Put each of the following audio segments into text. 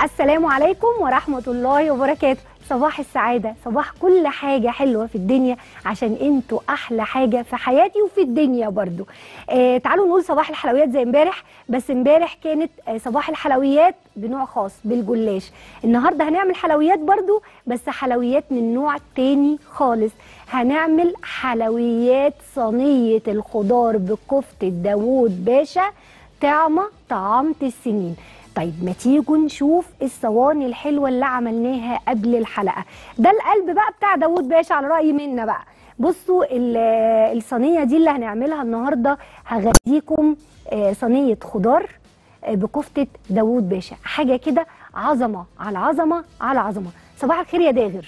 السلام عليكم ورحمة الله وبركاته صباح السعادة صباح كل حاجة حلوة في الدنيا عشان انتوا أحلى حاجة في حياتي وفي الدنيا برضو آه تعالوا نقول صباح الحلويات زي امبارح بس امبارح كانت آه صباح الحلويات بنوع خاص بالجلاش النهاردة هنعمل حلويات برضو بس حلويات من نوع تاني خالص هنعمل حلويات صينية الخضار بكفتة داوود باشا طعمة طعامة السنين طيب ما تيجوا نشوف الصواني الحلوه اللي عملناها قبل الحلقه ده القلب بقى بتاع داوود باشا على راي منا بقى بصوا ال- الصينيه دي اللي هنعملها النهارده هغديكم آه، صينيه خضار آه، بكفته داوود باشا حاجه كده عظمه على عظمه على عظمه صباح الخير يا داغر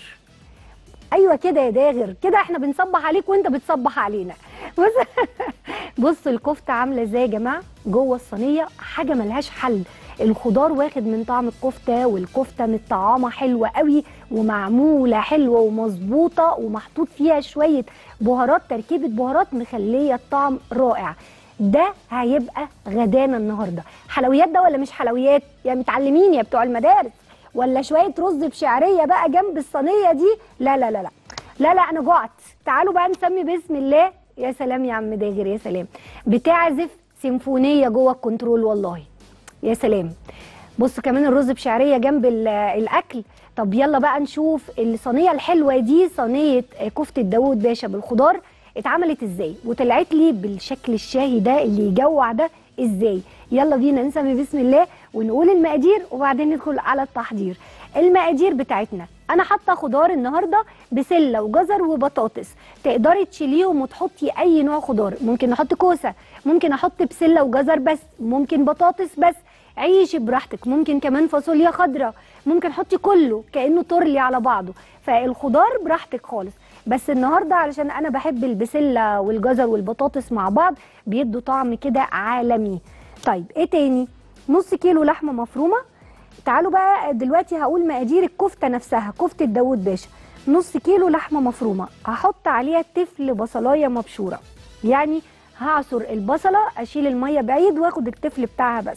ايوه كده يا داغر كده احنا بنصبح عليك وانت بتصبح علينا بص بصوا الكفته عامله ازاي يا جماعه جوه الصينيه حاجه ملهاش حل الخضار واخد من طعم الكفته والكفته متطعمه حلوه قوي ومعموله حلوه ومظبوطه ومحطوط فيها شويه بهارات تركيبه بهارات مخليه الطعم رائع ده هيبقى غدانا النهارده حلويات ده ولا مش حلويات يا متعلمين يا بتوع المدارس ولا شويه رز بشعريه بقى جنب الصينيه دي لا لا لا لا لا لا انا جعت تعالوا بقى نسمي باسم الله يا سلام يا عم داغر يا سلام بتعزف سيمفونيه جوه الكنترول والله يا سلام بص كمان الرز بشعريه جنب ال- الاكل طب يلا بقى نشوف الصينيه الحلوه دي صينيه كفته داوود باشا بالخضار اتعملت ازاي وطلعت لي بالشكل الشاهي ده اللي يجوع ده ازاي يلا بينا نسمي بسم الله ونقول المقادير وبعدين ندخل على التحضير المقادير بتاعتنا انا حاطه خضار النهارده بسله وجزر وبطاطس تقدري تشيليهم وتحطي اي نوع خضار ممكن نحط كوسه ممكن احط بسله وجزر بس ممكن بطاطس بس عيشي براحتك ممكن كمان فاصوليا خضراء ممكن حطي كله كانه تورلي على بعضه فالخضار براحتك خالص بس النهارده علشان انا بحب البسله والجزر والبطاطس مع بعض بيدوا طعم كده عالمي طيب ايه تاني نص كيلو لحمه مفرومه تعالوا بقى دلوقتي هقول مقادير الكفته نفسها كفته داوود باشا نص كيلو لحمه مفرومه هحط عليها تفل بصلايه مبشوره يعني هعصر البصله اشيل الميه بعيد واخد التفل بتاعها بس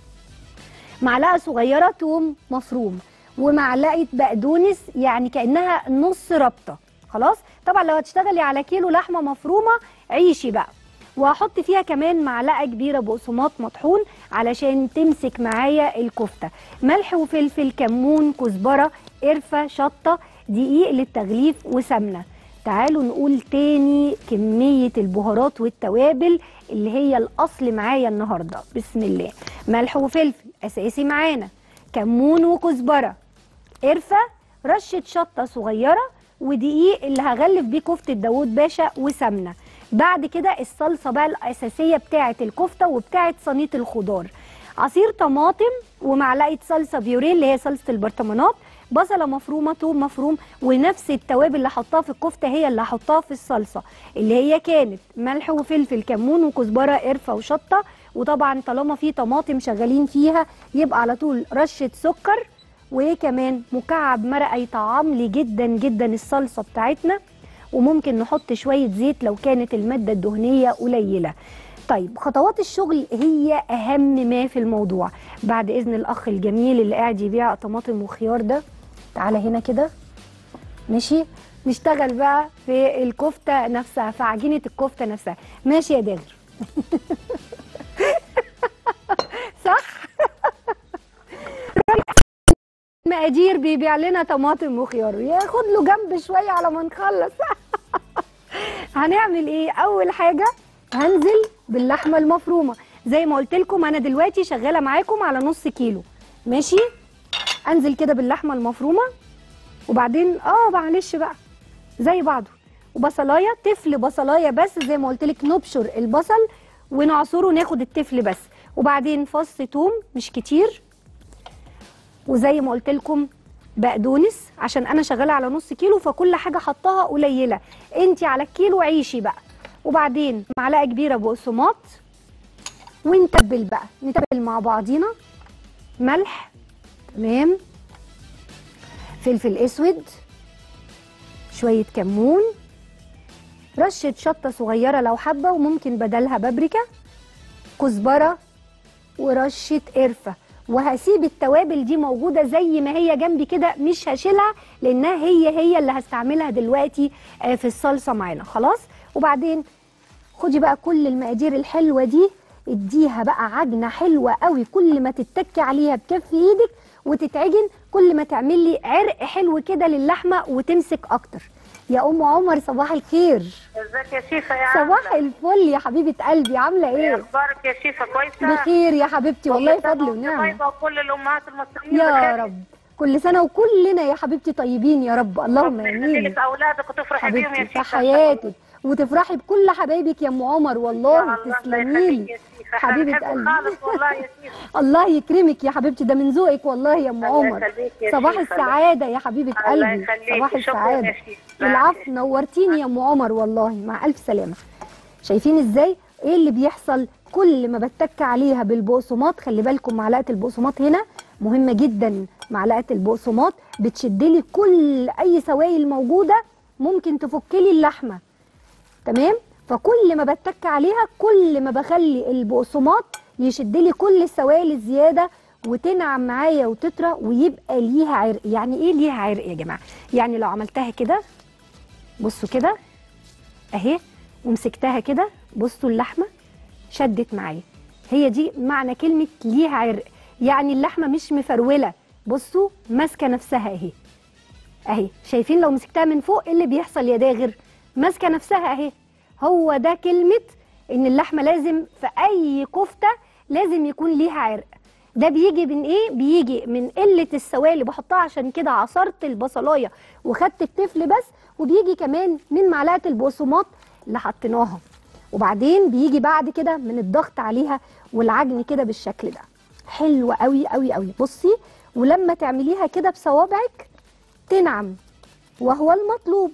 معلقه صغيره توم مفروم ومعلقه بقدونس يعني كانها نص ربطه خلاص طبعا لو هتشتغلي على كيلو لحمه مفرومه عيشي بقى وهحط فيها كمان معلقه كبيره بقسماط مطحون علشان تمسك معايا الكفته ملح وفلفل كمون كزبره قرفه شطه دقيق للتغليف وسمنه تعالوا نقول تاني كمية البهارات والتوابل اللي هي الأصل معايا النهاردة بسم الله ملح وفلفل أساسي معانا كمون وكزبرة قرفة رشة شطة صغيرة ودقيق اللي هغلف بيه كفتة داوود باشا وسمنة بعد كده الصلصة بقى الأساسية بتاعة الكفتة وبتاعة صينية الخضار عصير طماطم ومعلقة صلصة بيوريه اللي هي صلصة البرطمانات بصلة مفرومة توم مفروم ونفس التوابل اللي حطها في الكفتة هي اللي هحطها في الصلصة اللي هي كانت ملح وفلفل كمون وكزبرة قرفة وشطة وطبعا طالما في طماطم شغالين فيها يبقى على طول رشة سكر وكمان مكعب مرقة يطعم لي جدا جدا الصلصة بتاعتنا وممكن نحط شوية زيت لو كانت المادة الدهنية قليلة طيب خطوات الشغل هي أهم ما في الموضوع بعد إذن الأخ الجميل اللي قاعد يبيع طماطم وخيار ده تعالى هنا كده ماشي نشتغل بقى في الكفتة نفسها في عجينة الكفتة نفسها ماشي يا داغر صح مقادير بيبيع لنا طماطم وخيار ياخد له جنب شويه على ما نخلص هنعمل ايه اول حاجه هنزل باللحمه المفرومه زي ما قلت لكم انا دلوقتي شغاله معاكم على نص كيلو ماشي انزل كده باللحمه المفرومه وبعدين اه معلش بقى زي بعضه وبصلايه تفل بصلايه بس زي ما قلت لك نبشر البصل ونعصره ناخد التفل بس وبعدين فص توم مش كتير وزي ما قلت لكم بقدونس عشان انا شغاله على نص كيلو فكل حاجه حطاها قليله انت على الكيلو عيشي بقى وبعدين معلقه كبيره بقسماط ونتبل بقى نتبل مع بعضينا ملح تمام فلفل اسود شويه كمون رشه شطه صغيره لو حابه وممكن بدلها بابريكا كزبره ورشه قرفه وهسيب التوابل دي موجوده زي ما هي جنبي كده مش هشيلها لانها هي هي اللي هستعملها دلوقتي آه، في الصلصه معانا خلاص وبعدين خدي بقى كل المقادير الحلوه دي اديها بقى عجنه حلوه قوي كل ما تتكي عليها بكف ايدك وتتعجن كل ما تعملي عرق حلو كده للحمه وتمسك اكتر يا ام عمر صباح الخير ازيك يا شيفا يا صباح عاملة؟ الفل يا حبيبه قلبي عامله ايه ايه اخبارك يا شيفا كويسه بخير يا حبيبتي والله كل سنة فضل وانت ونعمه طيبه وكل الامهات المصريين يا بخير. رب كل سنه وكلنا يا حبيبتي طيبين يا رب اللهم ربنا يخلي امين لك اولادك وتفرحي بيهم يا حبيبتي شيفا في حياتك وتفرحي بكل حبايبك يا ام عمر والله تسلمي لي حبيبه قلبي خالص والله يا شيفا الله يكرمك يا حبيبتي ده من ذوقك والله يا ام الله عمر يخليك يا صباح شيخة. السعاده يا حبيبه الله قلبي يخليك. صباح شكراً السعاده يا شيخة. العفو نورتيني يا ام عمر والله مع الف سلامه شايفين ازاي ايه اللي بيحصل كل ما بتك عليها بالبقسماط خلي بالكم معلقه البقسماط هنا مهمه جدا معلقه البقسماط بتشدلي كل اي سوائل موجوده ممكن تفكلي اللحمه تمام فكل ما بتك عليها كل ما بخلي البقسماط يشد لي كل السوائل الزياده وتنعم معايا وتطرى ويبقى ليها عرق يعني ايه ليها عرق يا جماعه يعني لو عملتها كده بصوا كده اهي ومسكتها كده بصوا اللحمه شدت معايا هي دي معنى كلمه ليها عرق يعني اللحمه مش مفروله بصوا ماسكه نفسها اهي اهي شايفين لو مسكتها من فوق ايه اللي بيحصل يا داغر ماسكه نفسها اهي هو ده كلمه ان اللحمه لازم في اي كفته لازم يكون ليها عرق ده بيجي من ايه بيجي من قله السوائل اللي بحطها عشان كده عصرت البصلايه وخدت التفل بس وبيجي كمان من معلقه البقسماط اللي حطيناها وبعدين بيجي بعد كده من الضغط عليها والعجن كده بالشكل ده حلو قوي قوي قوي بصي ولما تعمليها كده بصوابعك تنعم وهو المطلوب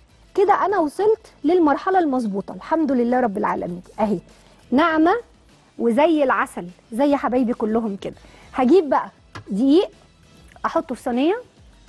كده انا وصلت للمرحله المظبوطه الحمد لله رب العالمين اهي ناعمه وزي العسل زي حبايبي كلهم كده هجيب بقى دقيق احطه في صينيه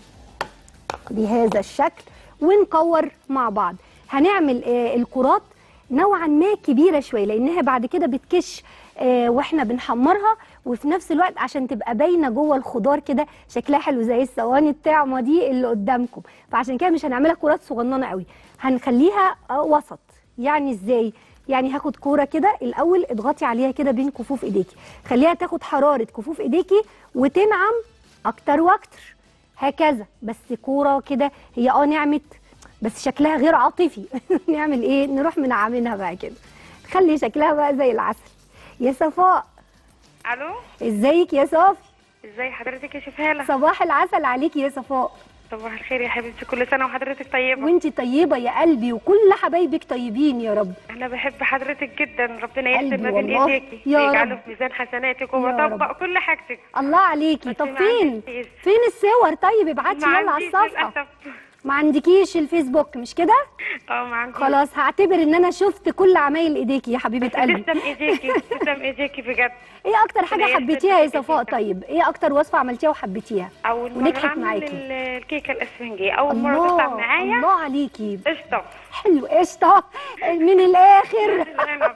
بهذا الشكل ونكور مع بعض هنعمل آه الكرات نوعا ما كبيره شويه لانها بعد كده بتكش آه واحنا بنحمرها وفي نفس الوقت عشان تبقى باينه جوه الخضار كده شكلها حلو زي الصواني الطعمه دي اللي قدامكم فعشان كده مش هنعملها كرات صغننه قوي هنخليها آه وسط يعني ازاي يعني هاخد كوره كده الاول اضغطي عليها كده بين كفوف ايديكي خليها تاخد حراره كفوف ايديكي وتنعم اكتر واكتر هكذا بس كوره كده هي اه نعمت بس شكلها غير عاطفي نعمل ايه نروح منعمينها بقى كده خلي شكلها بقى زي العسل يا صفاء الو ازيك يا صافي ازي حضرتك يا شيف هاله صباح العسل عليكي يا صفاء صباح الخير يا حبيبتي كل سنه وحضرتك طيبه وانتي طيبه يا قلبي وكل حبايبك طيبين يا رب انا بحب حضرتك جدا ربنا قلبي يكتب ما بين والله. ايديكي يا ويجعله رب. في ميزان حسناتك يا وبطبق كل حاجتك الله عليكي بس طب ما فين عنديش. فين الصور طيب ابعتي ما يلا على عنديش الصفحه للأسف. ما عندكيش الفيسبوك مش كده اه ما عنديش خلاص هعتبر ان انا شفت كل عمايل ايديكي يا حبيبه قلبي تسلم ايديكي تسلم ايديكي بجد ايه اكتر حاجه ربنا حبيتيها يا يسعدك صفاء جدا. طيب ايه اكتر وصفه عملتيها وحبيتيها اول مره ونجحت اعمل معاكي. ال- الكيكه الاسفنجيه اول مره تطلع الله معايا الله عليكي قشطه حلو قشطه من الاخر العنب.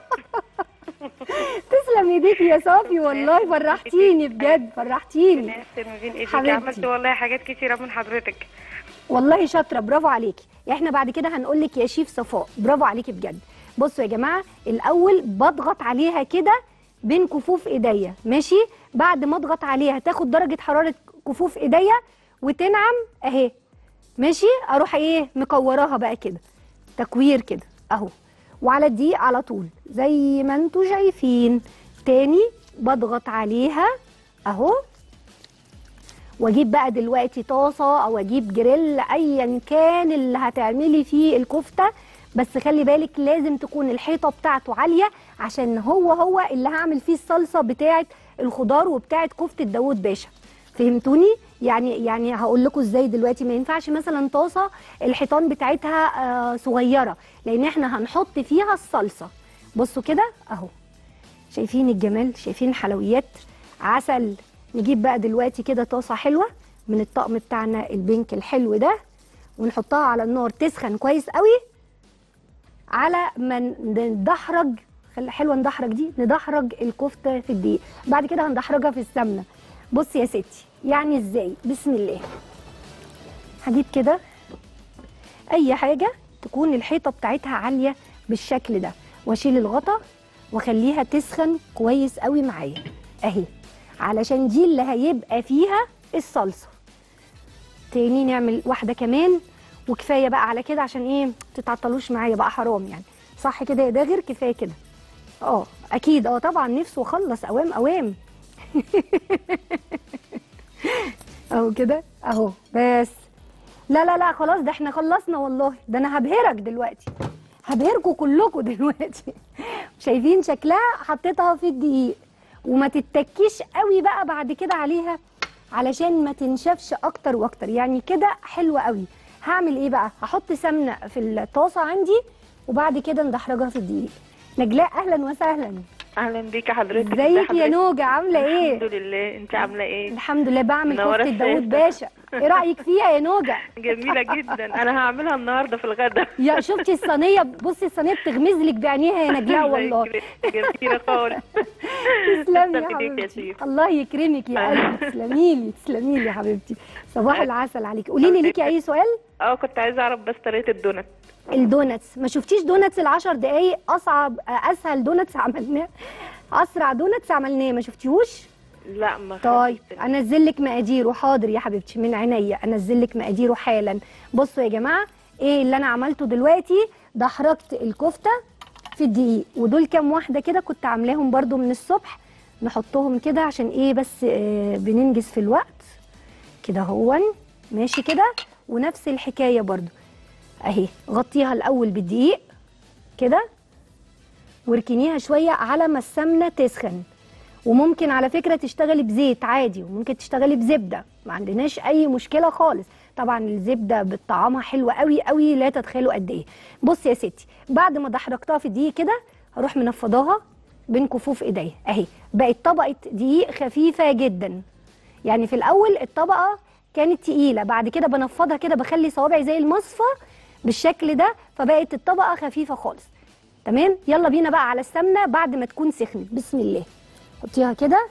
تسلم ايديكي يا صافي والله فرحتيني بجد فرحتيني ربنا يستر ما بين ايديك حبيبتي. عملت والله حاجات كتيره من حضرتك والله شاطره برافو عليكي احنا بعد كده هنقول لك يا شيف صفاء برافو عليكي بجد بصوا يا جماعه الاول بضغط عليها كده بين كفوف ايديا ماشي بعد ما اضغط عليها تاخد درجه حراره كفوف ايديا وتنعم اهي ماشي اروح ايه مكوراها بقى كده تكوير كده اهو وعلى الدقيق على طول زي ما انتوا شايفين تاني بضغط عليها اهو واجيب بقى دلوقتي طاسه او اجيب جريل ايا كان اللي هتعملي فيه الكفته بس خلي بالك لازم تكون الحيطه بتاعته عاليه عشان هو هو اللي هعمل فيه الصلصه بتاعه الخضار وبتاعه كفته داوود باشا فهمتوني يعني يعني هقول لكم ازاي دلوقتي ما ينفعش مثلا طاسه الحيطان بتاعتها آه صغيره لان احنا هنحط فيها الصلصه بصوا كده اهو شايفين الجمال شايفين الحلويات عسل نجيب بقى دلوقتي كده طاسه حلوه من الطقم بتاعنا البينك الحلو ده ونحطها على النار تسخن كويس قوي على ما ندحرج خلي حلوه ندحرج دي ندحرج الكفته في الدقيق بعد كده هندحرجها في السمنه بصي يا ستي يعني ازاي بسم الله هجيب كده اي حاجه تكون الحيطه بتاعتها عاليه بالشكل ده واشيل الغطا واخليها تسخن كويس قوي معايا اهي علشان دي اللي هيبقى فيها الصلصه تاني نعمل واحده كمان وكفايه بقى على كده عشان ايه تتعطلوش معايا بقى حرام يعني صح كده يا داغر كفايه كده اه اكيد اه طبعا نفسه اخلص اوام اوام اهو كده اهو بس لا لا لا خلاص ده احنا خلصنا والله ده انا هبهرك دلوقتي هبهركوا كلكوا دلوقتي شايفين شكلها حطيتها في الدقيق وما تتكيش قوي بقى بعد كده عليها علشان ما تنشفش اكتر واكتر يعني كده حلوه قوي هعمل ايه بقى هحط سمنه في الطاسه عندي وبعد كده ندحرجها في الدقيق نجلاء اهلا وسهلا اهلا بيك يا حضرتك ازيك يا نوجه عامله ايه الحمد لله انت عامله ايه الحمد لله بعمل منورة كفته داوود الشاشة. باشا ايه رايك فيها يا نوجه جميله جدا انا هعملها النهارده في الغدا يا شفتي الصينيه بصي الصينيه بتغمز لك بعينيها يا نجلاء والله جميله خالص تسلمي يا تسلم ايديك يا حبيبتي شيخ. الله يكرمك يا قلبي تسلمي لي تسلمي لي يا حبيبتي صباح العسل عليك قولي لي ليكي اي سؤال اه كنت عايزه اعرف بس طريقه الدونت الدوناتس ما شفتيش دوناتس العشر دقايق اصعب اسهل دوناتس عملناه اسرع دوناتس عملناه ما شفتيهوش لا ما طيب خدتش. انزل لك مقاديره حاضر يا حبيبتي من عينيا انزل لك مقاديره حالا بصوا يا جماعه ايه اللي انا عملته دلوقتي دحرجت الكفته في الدقيق ودول كام واحده كده كنت عاملاهم برده من الصبح نحطهم كده عشان ايه بس آه بننجز في الوقت كده هون ماشي كده ونفس الحكايه برده اهي غطيها الاول بالدقيق كده واركنيها شويه على ما السمنه تسخن وممكن على فكره تشتغلي بزيت عادي وممكن تشتغلي بزبده ما عندناش اي مشكله خالص طبعا الزبده بطعمها حلو قوي قوي لا تتخيلوا قد ايه بصي يا ستي بعد ما دحرجتها في الدقيق كده هروح منفضاها بين كفوف ايديا اهي بقت طبقه دقيق خفيفه جدا يعني في الاول الطبقه كانت تقيله بعد كده بنفضها كده بخلي صوابعي زي المصفى بالشكل ده فبقت الطبقه خفيفه خالص تمام يلا بينا بقى على السمنه بعد ما تكون سخنت بسم الله حطيها كده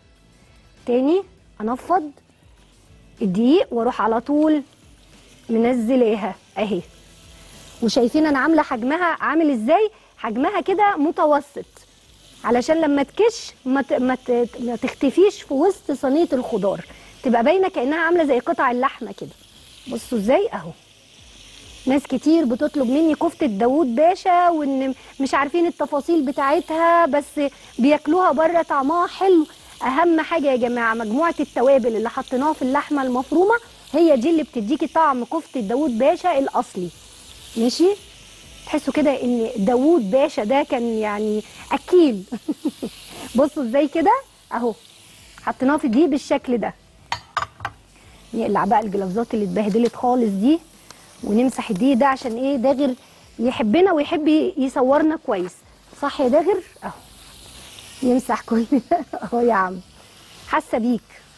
تاني انفض الدقيق واروح على طول منزلاها اهي وشايفين انا عامله حجمها عامل ازاي حجمها كده متوسط علشان لما تكش ما ت- ما ت- ما تختفيش في وسط صينيه الخضار تبقى باينه كانها عامله زي قطع اللحمه كده بصوا ازاي اهو ناس كتير بتطلب مني كفتة داوود باشا وان مش عارفين التفاصيل بتاعتها بس بياكلوها بره طعمها حلو اهم حاجة يا جماعة مجموعة التوابل اللي حطيناها في اللحمة المفرومة هي دي اللي بتديكي طعم كفتة داوود باشا الاصلي ماشي تحسوا كده ان داوود باشا ده كان يعني اكيل بصوا ازاي كده اهو حطيناها في دي بالشكل ده نقلع بقى الجلافزات اللي اتبهدلت خالص دي ونمسح الدقيق ده عشان ايه داغر يحبنا ويحب يصورنا كويس صح يا داغر اهو يمسح كل اهو يا عم حاسه بيك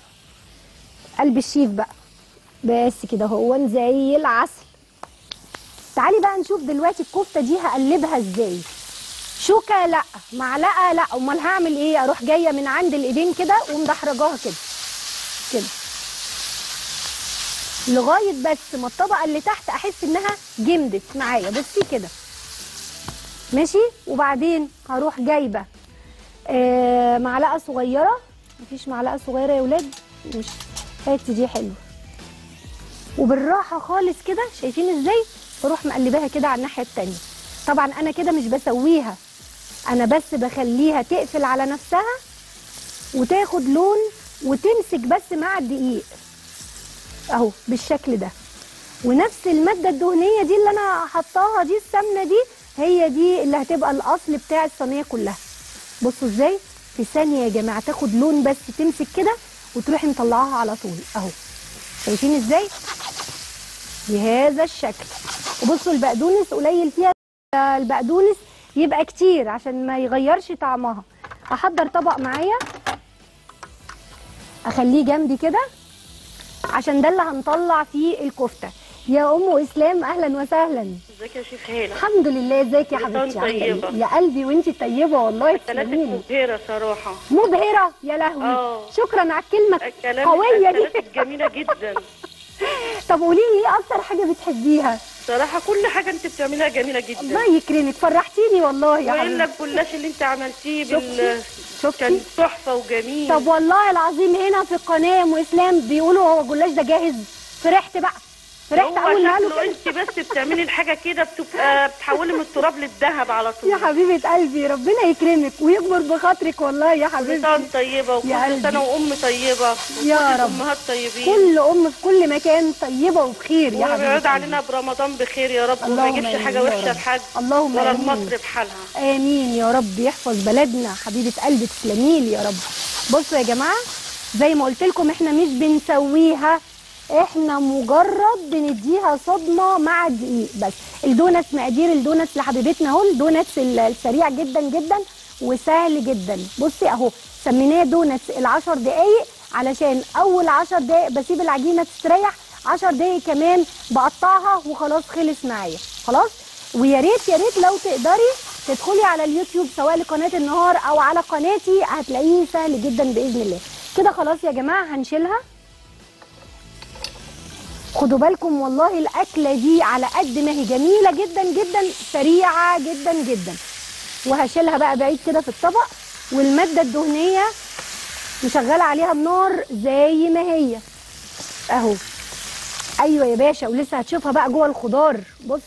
قلب الشيف بقى بس كده هو زي العسل تعالي بقى نشوف دلوقتي الكفته دي هقلبها ازاي شوكه لا معلقه لا امال هعمل ايه اروح جايه من عند الايدين كده ومدحرجاها كده كده لغايه بس ما الطبقه اللي تحت احس انها جمدت معايا بصي كده ماشي وبعدين هروح جايبه آه معلقه صغيره مفيش معلقه صغيره يا ولاد مش هاتي دي حلوه وبالراحه خالص كده شايفين ازاي بروح مقلباها كده على الناحيه التانيه طبعا انا كده مش بسويها انا بس بخليها تقفل على نفسها وتاخد لون وتمسك بس مع الدقيق اهو بالشكل ده ونفس الماده الدهنيه دي اللي انا حطاها دي السمنه دي هي دي اللي هتبقى الاصل بتاع الصينيه كلها بصوا ازاي في ثانيه يا جماعه تاخد لون بس تمسك كده وتروحي مطلعاها على طول اهو شايفين ازاي بهذا الشكل وبصوا البقدونس قليل فيها البقدونس يبقى كتير عشان ما يغيرش طعمها احضر طبق معايا اخليه جنبي كده عشان ده اللي هنطلع فيه الكفته يا ام اسلام اهلا وسهلا ازيك يا شيف هاله الحمد لله ازيك يا كل سنة حبيبتي عامله طيبة. ايه يا قلبي وانت طيبه والله اكلاتك تسلميلي مبهره صراحه مبهره يا لهوي اه. شكرا على الكلمه الكلام قويه دي اكلاتك جميله جدا طب قولي لي ايه اكتر حاجه بتحبيها صراحه كل حاجه انت بتعمليها جميله جدا الله يكرمك فرحتيني والله يا والا حبيبتي الجلاش اللي انت عملتيه بال شفتي كان تحفه وجميل طب والله العظيم هنا في القناه يا ام اسلام بيقولوا هو الجلاش ده جاهز فرحت بقى فرحت هو اول ما قالوا شكله كده انت بس بتعملي الحاجه كده بتبقى بتحولي من التراب للذهب على طول يا حبيبه قلبي ربنا يكرمك ويكبر بخاطرك والله يا كل حبيبتي سنه طيبه يا وكل قلبي. سنه وام طيبه يا وكل رب. الامهات طيبين كل ام في كل مكان طيبه وبخير يا حبيبتي ويعود علينا برمضان بخير يا رب وما اللهم يجيبش آمين حاجه يا وحشه رب. لحد اللهم ولا آمين. لمصر بحالها امين يا رب يحفظ بلدنا حبيبه قلبي تسلميلي يا رب بصوا يا جماعه زي ما قلت لكم احنا مش بنسويها احنا مجرد بنديها صدمه مع الدقيق بس الدونتس مقادير الدونتس لحبيبتنا اهو الدونتس ال- السريع جدا جدا وسهل جدا بصي اهو سميناه دونتس ال10 دقايق علشان اول 10 دقايق بسيب العجينه تستريح 10 دقايق كمان بقطعها وخلاص خلص معايا خلاص ويا ريت يا ريت لو تقدري تدخلي على اليوتيوب سواء لقناه النهار او على قناتي هتلاقيه سهل جدا باذن الله كده خلاص يا جماعه هنشيلها خدوا بالكم والله الاكله دي على قد ما هي جميله جدا جدا سريعه جدا جدا وهشيلها بقى بعيد كده في الطبق والماده الدهنيه مشغله عليها النار زي ما هي اهو ايوه يا باشا ولسه هتشوفها بقى جوه الخضار بص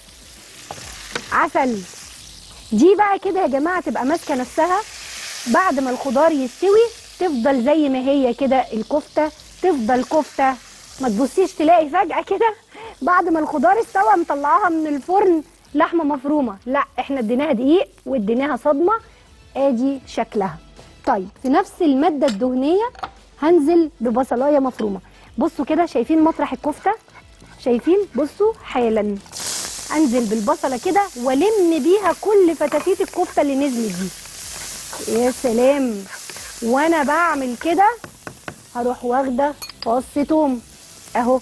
عسل دي بقى كده يا جماعه تبقى ماسكه نفسها بعد ما الخضار يستوي تفضل زي ما هي كده الكفته تفضل كفته ما تبصيش تلاقي فجاه كده بعد ما الخضار استوى مطلعاها من الفرن لحمه مفرومه لا احنا اديناها دقيق واديناها صدمه ادي شكلها طيب في نفس الماده الدهنيه هنزل ببصلايه مفرومه بصوا كده شايفين مطرح الكفته شايفين بصوا حالا انزل بالبصله كده والم بيها كل فتافيت الكفته اللي نزلت دي يا سلام وانا بعمل كده هروح واخده فص توم اهو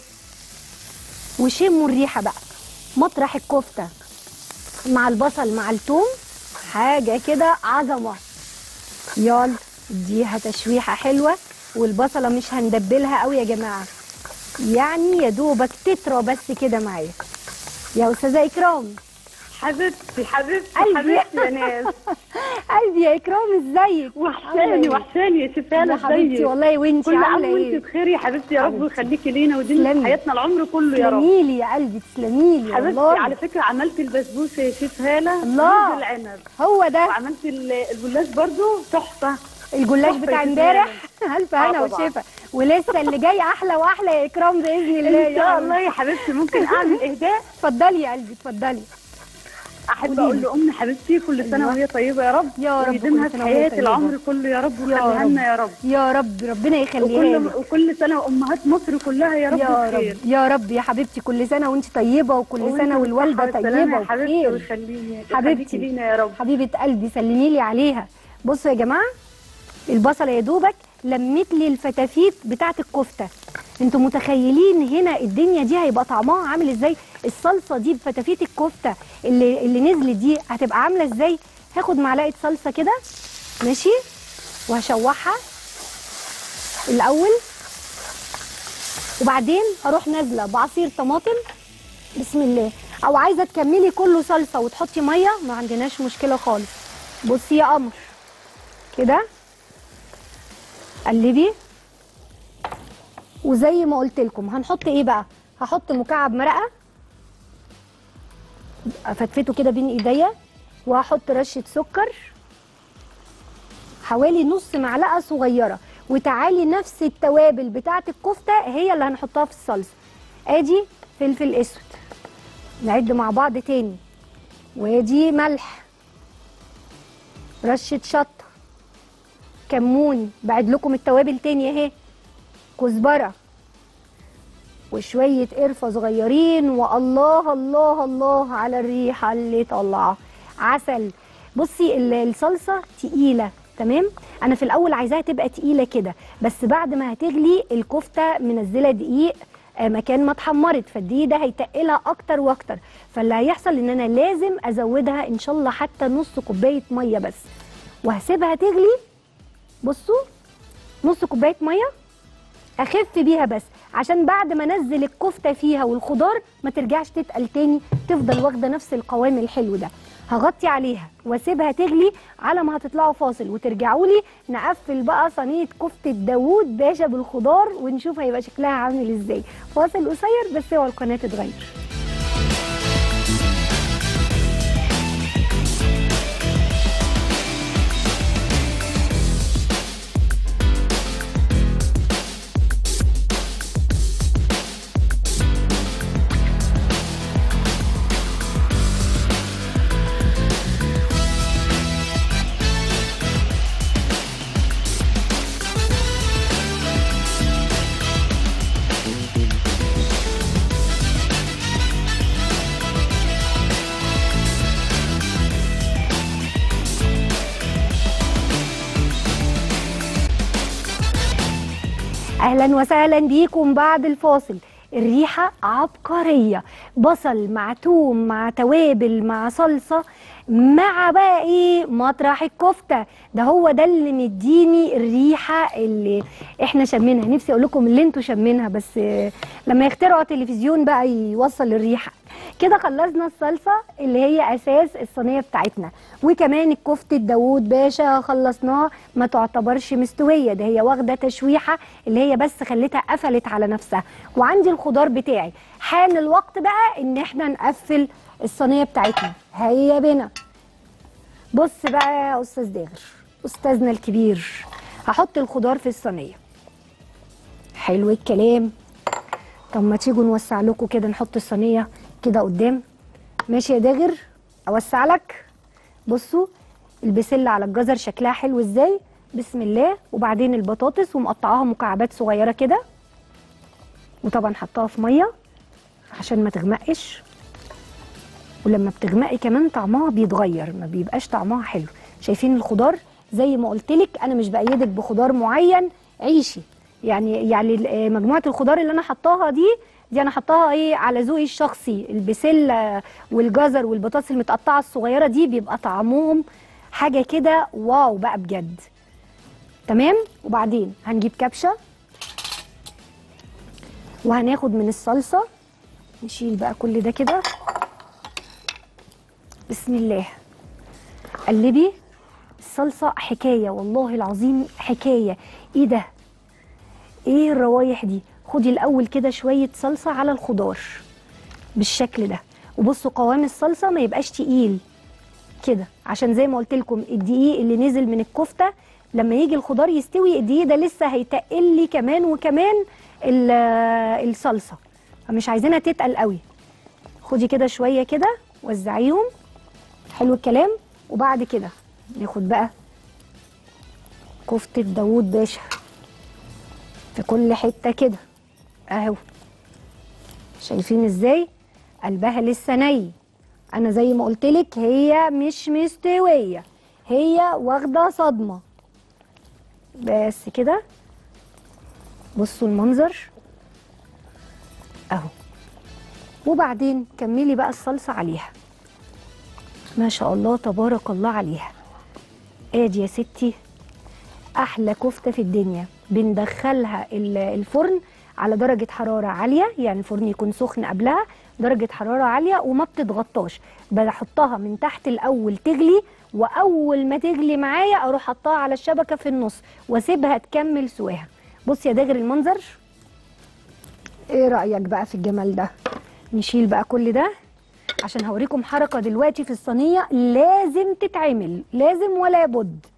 وشموا الريحه بقى مطرح الكفته مع البصل مع التوم حاجه كده عظمه يلا اديها تشويحه حلوه والبصله مش هندبلها قوي يا جماعه يعني يا دوبك تترى بس كده معايا يا استاذه اكرام حبيبتي حبيبتي قلبي. حبيبتي يا ناس قلبي يا اكرام ازيك عاملة وحشاني إيه؟ وحشاني يا شفانة يا حبيبتي والله وانتي كل عام عامله وانت ايه بخير يا حبيبتي يا رب حبيبتي. ويخليكي لينا ودي تسلمي. حياتنا العمر كله يا رب تسلميلي يا قلبي تسلميلي حبيبتي والله على فكرة عملت البسبوسة يا شيف هالة الله. رز العنب هو ده وعملت ال- الجلاش برضو تحفة الجلاش تحفة بتاع يا امبارح سلام. الف هنا آه طبعاً. وشفا ولسه اللي جاي احلى واحلى يا اكرام باذن الله ان شاء الله يا حبيبتي ممكن اعمل اهداء اتفضلي يا قلبي اتفضلي احب قوليلي. اقول لام حبيبتي كل سنة أيوة. وهي طيبة يا رب يا رب ويديمها كل في سنة وهي حياة طيبة. العمر كله يا رب يا ويخليها رب. لنا يا رب يا رب ربنا يخليها وكل لك وكل سنة وامهات مصر كلها يا رب يا بخير رب يا رب يا حبيبتي كل سنه وانت طيبه وكل وانت سنه والوالده بالصحة والسلامة طيبه يا حبيبتي وبخير ويخليني حبيبتي. يخليكي لينا يا رب حبيبه قلبي سلمي لي عليها بصوا يا جماعه البصله يا دوبك لمت لي الفتافيت بتاعه الكفته انتوا متخيلين هنا الدنيا دي هيبقى طعمها عامل ازاي الصلصه دي بفتافيت الكفته اللي اللي نزلت دي هتبقى عامله ازاي هاخد معلقه صلصه كده ماشي وهشوحها الاول وبعدين هروح نازله بعصير طماطم بسم الله او عايزه تكملي كله صلصه وتحطي ميه ما عندناش مشكله خالص بصي يا قمر كده قلبي وزي ما قلت لكم هنحط ايه بقى هحط مكعب مرقه افتفته كده بين ايديا وهحط رشه سكر حوالي نص معلقه صغيره وتعالي نفس التوابل بتاعه الكفته هي اللي هنحطها في الصلصه ادي فلفل اسود نعد مع بعض تاني وادي ملح رشه شطه كمون بعد لكم التوابل تاني اهي كزبره وشويه قرفه صغيرين والله الله الله على الريحه اللي طالعه عسل بصي ال- الصلصه تقيله تمام انا في الاول عايزاها تبقى تقيله كده بس بعد ما هتغلي الكفته منزله دقيق آه، مكان ما اتحمرت فالدقيق ده هيتقلها اكتر واكتر فاللي هيحصل ان انا لازم ازودها ان شاء الله حتى نص كوبايه ميه بس وهسيبها تغلي بصوا نص كوبايه ميه اخف بيها بس عشان بعد ما انزل الكفته فيها والخضار ما ترجعش تتقل تاني تفضل واخده نفس القوام الحلو ده هغطي عليها واسيبها تغلي على ما هتطلعوا فاصل وترجعوا لي نقفل بقى صينيه كفته داوود باشا بالخضار ونشوف هيبقى شكلها عامل ازاي فاصل قصير بس اوعى القناه تتغير اهلا وسهلا بيكم بعد الفاصل الريحه عبقريه بصل مع توم مع توابل مع صلصه مع بقى ايه مطرح الكفته ده هو ده اللي مديني الريحه اللي احنا شمينها نفسي اقول لكم اللي انتوا شمينها بس آه، لما يخترعوا تلفزيون بقى يوصل الريحه كده خلصنا الصلصه اللي هي اساس الصينيه بتاعتنا وكمان الكفته داوود باشا خلصناها ما تعتبرش مستويه ده هي واخده تشويحه اللي هي بس خليتها قفلت على نفسها وعندي الخضار بتاعي حان الوقت بقى ان احنا نقفل الصينيه بتاعتنا هيا بنا بص بقى يا استاذ داغر استاذنا الكبير هحط الخضار في الصينيه حلو الكلام طب ما تيجوا نوسع لكم كده نحط الصينيه كده قدام ماشي يا داغر اوسع لك بصوا البسله على الجزر شكلها حلو ازاي بسم الله وبعدين البطاطس ومقطعاها مكعبات صغيره كده وطبعا حطها في ميه عشان ما تغمقش ولما بتغمقي كمان طعمها بيتغير ما بيبقاش طعمها حلو شايفين الخضار زي ما قلت لك انا مش بايدك بخضار معين عيشي يعني يعني آه، مجموعه الخضار اللي انا حطاها دي دي انا حطاها ايه على ذوقي الشخصي البسله والجزر والبطاطس المتقطعه الصغيره دي بيبقى طعمهم حاجه كده واو بقى بجد تمام وبعدين هنجيب كبشه وهناخد من الصلصه نشيل بقى كل ده كده بسم الله قلبي الصلصه حكايه والله العظيم حكايه ايه ده ايه الروايح دي خدي الاول كده شويه صلصه على الخضار بالشكل ده وبصوا قوام الصلصه ما يبقاش تقيل كده عشان زي ما قلت لكم الدقيق اللي نزل من الكفته لما يجي الخضار يستوي الدقيق ده لسه هيتقل لي كمان وكمان ال- الصلصه فمش عايزينها تتقل قوي خدي كده شويه كده وزعيهم حلو الكلام وبعد كده ناخد بقى كفته داوود باشا في كل حته كده اهو شايفين ازاي قلبها لسه ني انا زي ما قلت لك هي مش مستويه هي واخده صدمه بس كده بصوا المنظر اهو وبعدين كملي بقى الصلصه عليها ما شاء الله تبارك الله عليها ادي يا ستي احلى كفته في الدنيا بندخلها ال- الفرن على درجه حراره عاليه يعني الفرن يكون سخن قبلها درجه حراره عاليه وما بتتغطاش بحطها من تحت الاول تغلي واول ما تغلي معايا اروح حطها على الشبكه في النص واسيبها تكمل سواها بص يا داغر المنظر ايه رايك بقى في الجمال ده نشيل بقى كل ده عشان هوريكم حركه دلوقتي في الصينيه لازم تتعمل لازم ولا بد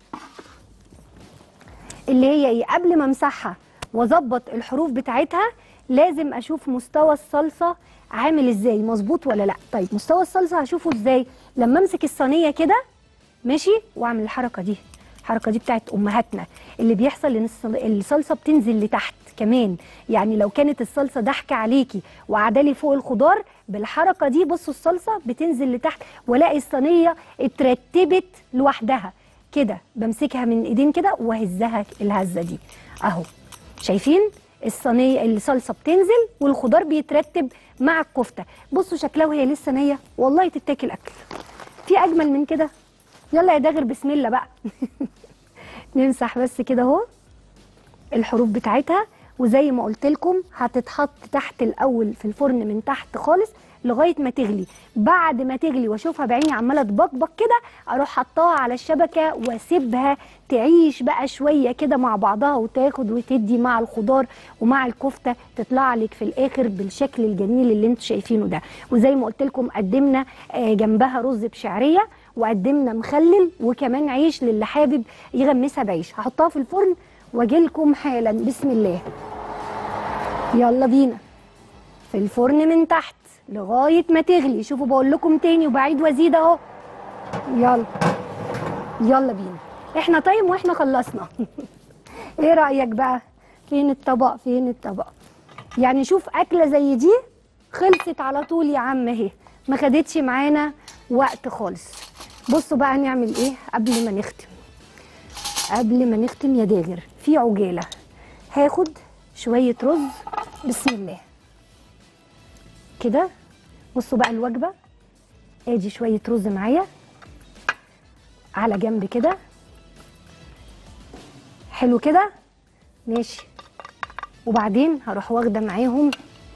اللي هي ايه قبل ما امسحها واظبط الحروف بتاعتها لازم اشوف مستوى الصلصه عامل ازاي مظبوط ولا لا طيب مستوى الصلصه هشوفه ازاي لما امسك الصينيه كده ماشي واعمل الحركه دي الحركه دي بتاعت امهاتنا اللي بيحصل ان الصل- الصلصه بتنزل لتحت كمان يعني لو كانت الصلصه ضحكه عليكي وعدالي فوق الخضار بالحركه دي بصوا الصلصه بتنزل لتحت والاقي الصينيه اترتبت لوحدها كده بمسكها من ايدين كده وهزها الهزه دي اهو شايفين الصينيه الصلصه بتنزل والخضار بيترتب مع الكفته بصوا شكلها وهي لسه نيه والله تتاكل اكل في اجمل من كده يلا يا داغر بسم الله بقى نمسح بس كده اهو الحروف بتاعتها وزي ما قلت لكم هتتحط تحت الاول في الفرن من تحت خالص لغايه ما تغلي بعد ما تغلي واشوفها بعيني عماله تبقبق كده اروح حطاها على الشبكه واسيبها تعيش بقى شويه كده مع بعضها وتاخد وتدي مع الخضار ومع الكفته تطلع لك في الاخر بالشكل الجميل اللي انتم شايفينه ده وزي ما قلت لكم قدمنا آه، جنبها رز بشعريه وقدمنا مخلل وكمان عيش للي حابب يغمسها بعيش هحطها في الفرن واجي لكم حالا بسم الله يلا بينا في الفرن من تحت لغايه ما تغلي شوفوا بقول لكم تاني وبعيد وازيد اهو يلا يلا بينا احنا طيب واحنا خلصنا ايه رايك بقى فين الطبق فين الطبق يعني شوف اكله زي دي خلصت على طول يا عم اهي ما خدتش معانا وقت خالص بصوا بقى هنعمل ايه قبل ما نختم قبل ما نختم يا داغر في عجاله هاخد شويه رز بسم الله كده بصوا بقى الوجبه ادي شويه رز معايا على جنب كده حلو كده ماشي وبعدين هروح واخده معاهم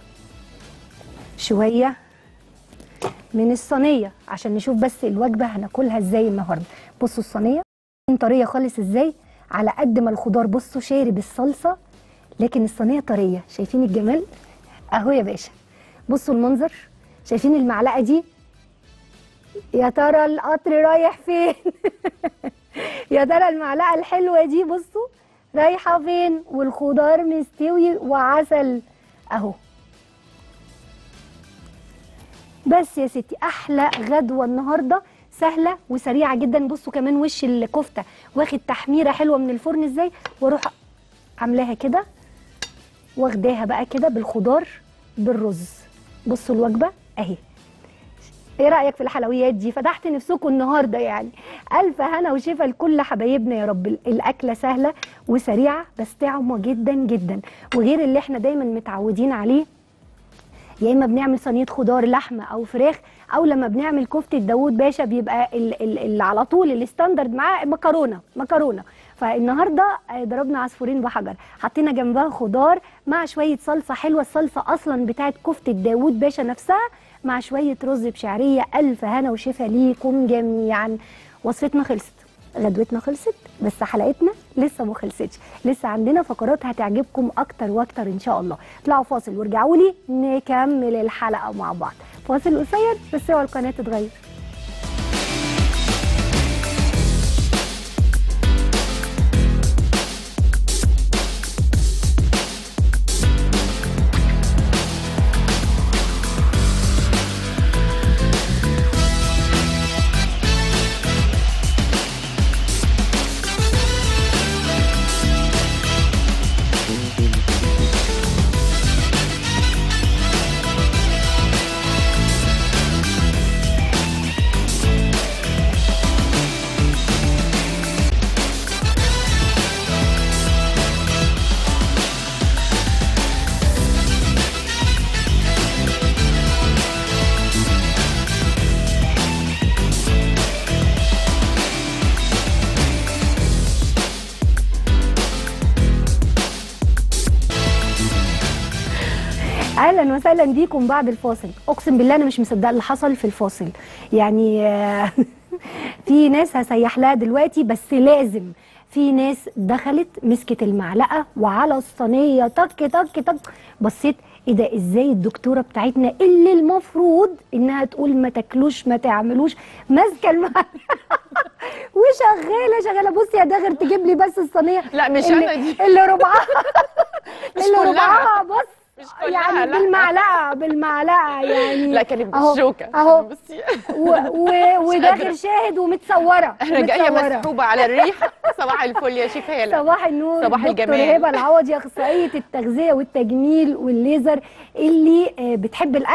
شويه من الصينيه عشان نشوف بس الوجبه هناكلها ازاي النهارده بصوا الصينيه طريه خالص ازاي على قد ما الخضار بصوا شارب الصلصه لكن الصينيه طريه شايفين الجمال اهو يا باشا بصوا المنظر شايفين المعلقه دي يا ترى القطر رايح فين يا ترى المعلقه الحلوه دي بصوا رايحه فين والخضار مستوي وعسل اهو بس يا ستي احلى غدوه النهارده سهله وسريعه جدا بصوا كمان وش الكفته واخد تحميره حلوه من الفرن ازاي واروح عاملاها كده واخداها بقى كده بالخضار بالرز بصوا الوجبه اهي ايه رايك في الحلويات دي فتحت نفسكم النهارده يعني الف هنا وشفا لكل حبايبنا يا رب الاكله سهله وسريعه بس طعمه جدا جدا وغير اللي احنا دايما متعودين عليه يا اما بنعمل صينيه خضار لحمه او فراخ او لما بنعمل كفته داوود باشا بيبقى ال- ال- اللي على طول الستاندرد معاه مكرونه مكرونه فالنهارده آه، ضربنا عصفورين بحجر حطينا جنبها خضار مع شويه صلصه حلوه الصلصه اصلا بتاعت كفته داوود باشا نفسها مع شويه رز بشعريه الف هنا وشفا ليكم جميعا وصفتنا خلصت غدوتنا خلصت بس حلقتنا لسه ما خلصتش لسه عندنا فقرات هتعجبكم اكتر واكتر ان شاء الله اطلعوا فاصل وارجعوا لي نكمل الحلقه مع بعض فاصل قصير بس اوعى القناه تتغير اهلا وسهلا بيكم بعد الفاصل اقسم بالله انا مش مصدقه اللي حصل في الفاصل يعني آه، في ناس هسيح لها دلوقتي بس لازم في ناس دخلت مسكت المعلقه وعلى الصينيه طك طك طك بصيت ايه ده ازاي الدكتوره بتاعتنا اللي المفروض انها تقول ما تاكلوش ما تعملوش ماسكه المعلقه وشغاله شغاله بصي يا داغر تجيب لي بس الصينيه لا مش اللي, انا دي اللي ربعها مش اللي كلها. ربعها بص مش كلها يعني لا. بالمعلقه بالمعلقه يعني لا كانت أهو، بالشوكه اهو بصي و- و- وداخل شاهد ومتصوره انا جايه متصورة. مسحوبه على الريحه صباح الفل يا شيخ هاله صباح النور صباح دكتور الجمال. هبه العوضي اخصائيه التغذيه والتجميل والليزر اللي آه، بتحب الاكل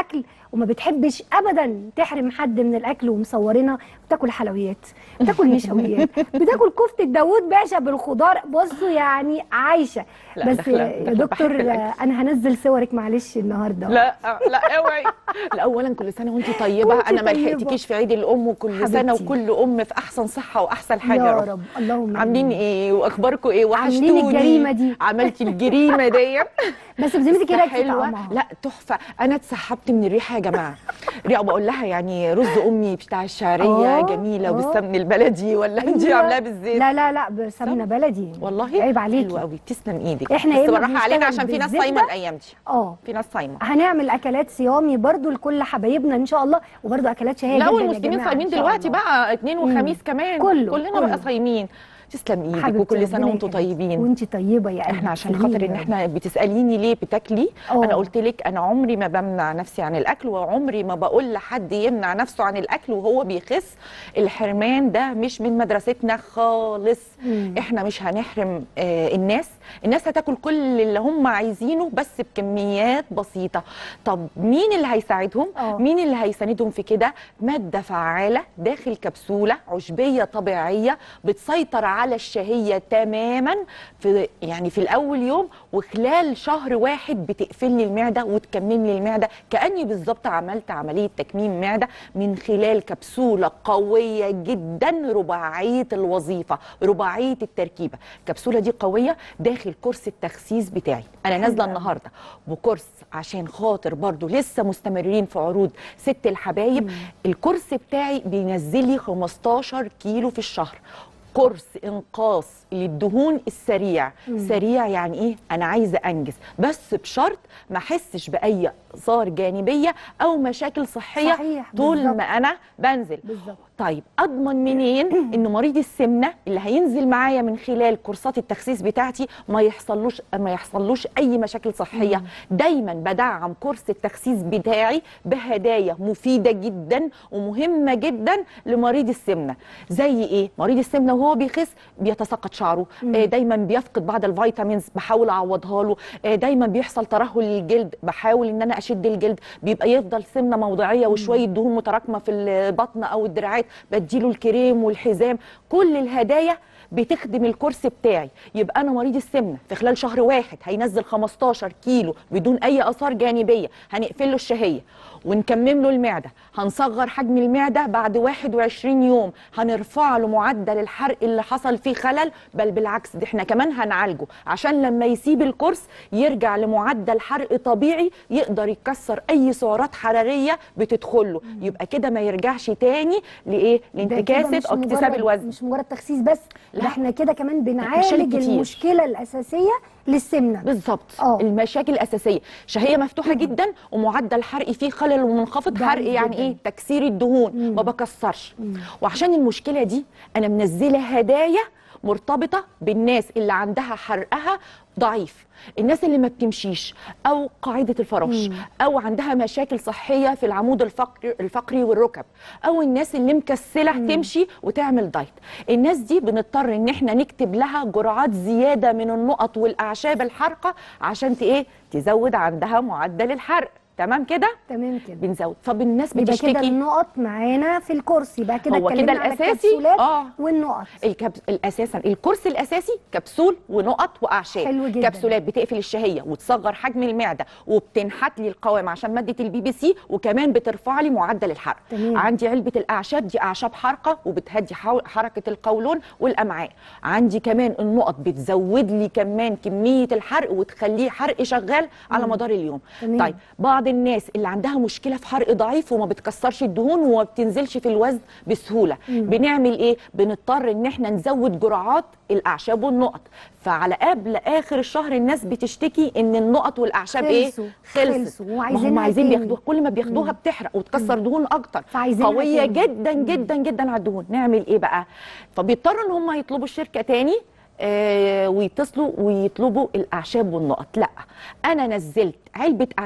وما بتحبش ابدا تحرم حد من الاكل ومصورنا بتاكل حلويات بتاكل نشويات بتاكل كفته داوود باشا بالخضار بصوا يعني عايشه لا، بس داخلة- يا داخلة دكتور بحب الأكل. انا هنزل صورك معلش النهارده لا لا اوعي لا اولا كل سنه وانت طيبه وانتي انا ما طيبة. لحقتكيش في عيد الام وكل سنه حبيبتي. وكل ام في احسن صحه واحسن حاجه يا يا رب رب اللهم عاملين آمين. ايه واخباركم ايه عاملين وحشتوني الجريمة دي. عملتي الجريمه دي بس بذمتك ايه رايك في حلوه طعمها؟ لا تحفه انا اتسحبت من الريحه يا جماعه ريحه بقول لها يعني رز امي بتاع الشعريه آه، جميله آه. وبالسمن البلدي ولا انت أيوة. عاملاها بالزيت لا لا لا بسمنه بلدي والله عيب حلو عليكي قوي تسلم ايدك إحنا بس يا إما بالراحه علينا بنشتغل عشان في ناس بالزبدة. صايمه الايام دي اه في ناس صايمه هنعمل اكلات صيامي برضو لكل حبايبنا ان شاء الله وبرضو اكلات شهيه لا جدا يا والمسلمين جماعة صايمين إن شاء دلوقتي الله. بقى اثنين وخميس كمان كله، كلنا كله. بقى صايمين تسلم ايدك حبيبتي وكل سنه ربنا وانتم يخليكي. طيبين وانت طيبه يا قلبي احنا عشان تسلمي خاطر يا ان رب. احنا بتساليني ليه بتاكلي أوه. انا قلت لك انا عمري ما بمنع نفسي عن الاكل وعمري ما بقول لحد يمنع نفسه عن الاكل وهو بيخس الحرمان ده مش من مدرستنا خالص مم. احنا مش هنحرم آه الناس الناس هتاكل كل اللي هم عايزينه بس بكميات بسيطه طب مين اللي هيساعدهم آه. مين اللي هيساندهم في كده ماده فعاله داخل كبسوله عشبيه طبيعيه بتسيطر على الشهيه تماما في يعني في الاول يوم وخلال شهر واحد بتقفل لي المعده وتكمم لي المعده كاني بالظبط عملت عمليه تكميم معده من خلال كبسوله قويه جدا رباعيه الوظيفه رباعيه التركيبه الكبسوله دي قويه داخل كورس التخسيس بتاعي انا نازله أوي. النهارده بكورس عشان خاطر برضو لسه مستمرين في عروض ست الحبايب الكورس بتاعي بينزل لي 15 كيلو في الشهر كورس انقاص للدهون السريع سريع يعني ايه انا عايزه انجز بس بشرط ما احسش باي اثار جانبيه او مشاكل صحيه صحيح، طول بالظبط. ما انا بنزل بالظبط طيب اضمن منين ان مريض السمنه اللي هينزل معايا من خلال كورسات التخسيس بتاعتي ما يحصلوش ما يحصلوش اي مشاكل صحيه دايما بدعم كورس التخسيس بتاعي بهدايا مفيده جدا ومهمه جدا لمريض السمنه زي ايه مريض السمنه وهو بيخس بيتساقط شعره آه دايما بيفقد بعض الفيتامينز بحاول اعوضها له آه دايما بيحصل ترهل للجلد بحاول ان انا اشد الجلد بيبقى يفضل سمنه موضعيه وشويه دهون متراكمه في البطن او الدراعات بديله الكريم والحزام كل الهدايا بتخدم الكورس بتاعي يبقى انا مريض السمنه في خلال شهر واحد هينزل 15 كيلو بدون اي اثار جانبيه هنقفل له الشهيه ونكمم له المعده هنصغر حجم المعده بعد 21 يوم هنرفع له معدل الحرق اللي حصل فيه خلل بل بالعكس ده احنا كمان هنعالجه عشان لما يسيب الكورس يرجع لمعدل حرق طبيعي يقدر يكسر اي سعرات حراريه بتدخل له يبقى كده ما يرجعش تاني لايه ده كده لانتكاسه مش او اكتساب مجرد- الوزن مش مجرد تخسيس بس لا. ده احنا كده كمان مشاكل بنعالج كتير. المشكله الاساسيه للسمنه بالظبط آه. المشاكل الاساسيه شهيه مفتوحه جدا ومعدل حرقي فيه خلل ومنخفض ضعيف حرق يعني جداً. ايه تكسير الدهون ما بكسرش وعشان المشكله دي انا منزله هدايا مرتبطه بالناس اللي عندها حرقها ضعيف الناس اللي ما بتمشيش او قاعده الفراش او عندها مشاكل صحيه في العمود الفقري الفقري والركب او الناس اللي مكسله تمشي وتعمل دايت الناس دي بنضطر ان احنا نكتب لها جرعات زياده من النقط والاعشاب الحارقه عشان ت- ايه تزود عندها معدل الحرق تمام كده تمام كده بنزود فالناس يبقى كده بتشتكي النقط معانا في الكورس يبقى كده هو كده اتكلمنا على الأساسي؟ الكبسولات آه. والنقط الكب... الاساسا الكورس الاساسي كبسول ونقط واعشاب حلو جداً. كبسولات بتقفل الشهيه وتصغر حجم المعده وبتنحت لي القوام عشان ماده البي بي سي وكمان بترفع لي معدل الحرق تمام. عندي علبه الاعشاب دي اعشاب حارقه وبتهدي حو... حركه القولون والامعاء عندي كمان النقط بتزود لي كمان كميه الحرق وتخليه حرق شغال على مدار اليوم تمام. طيب بعض الناس اللي عندها مشكله في حرق ضعيف وما بتكسرش الدهون وما بتنزلش في الوزن بسهوله بنعمل ايه بنضطر ان احنا نزود جرعات الاعشاب والنقط فعلى قبل اخر الشهر الناس بتشتكي ان النقط والاعشاب خلصوا، ايه خلصت خلصوا ما هم وعايزينها عايزين تاني. بياخدوها كل ما بياخدوها بتحرق وتكسر دهون اكتر فعايزينها قويه تاني. جدا جدا جدا على الدهون نعمل ايه بقى فبيضطروا ان هم يطلبوا الشركه تاني آه ويتصلوا ويطلبوا الاعشاب والنقط لا انا نزلت علبه اعشاب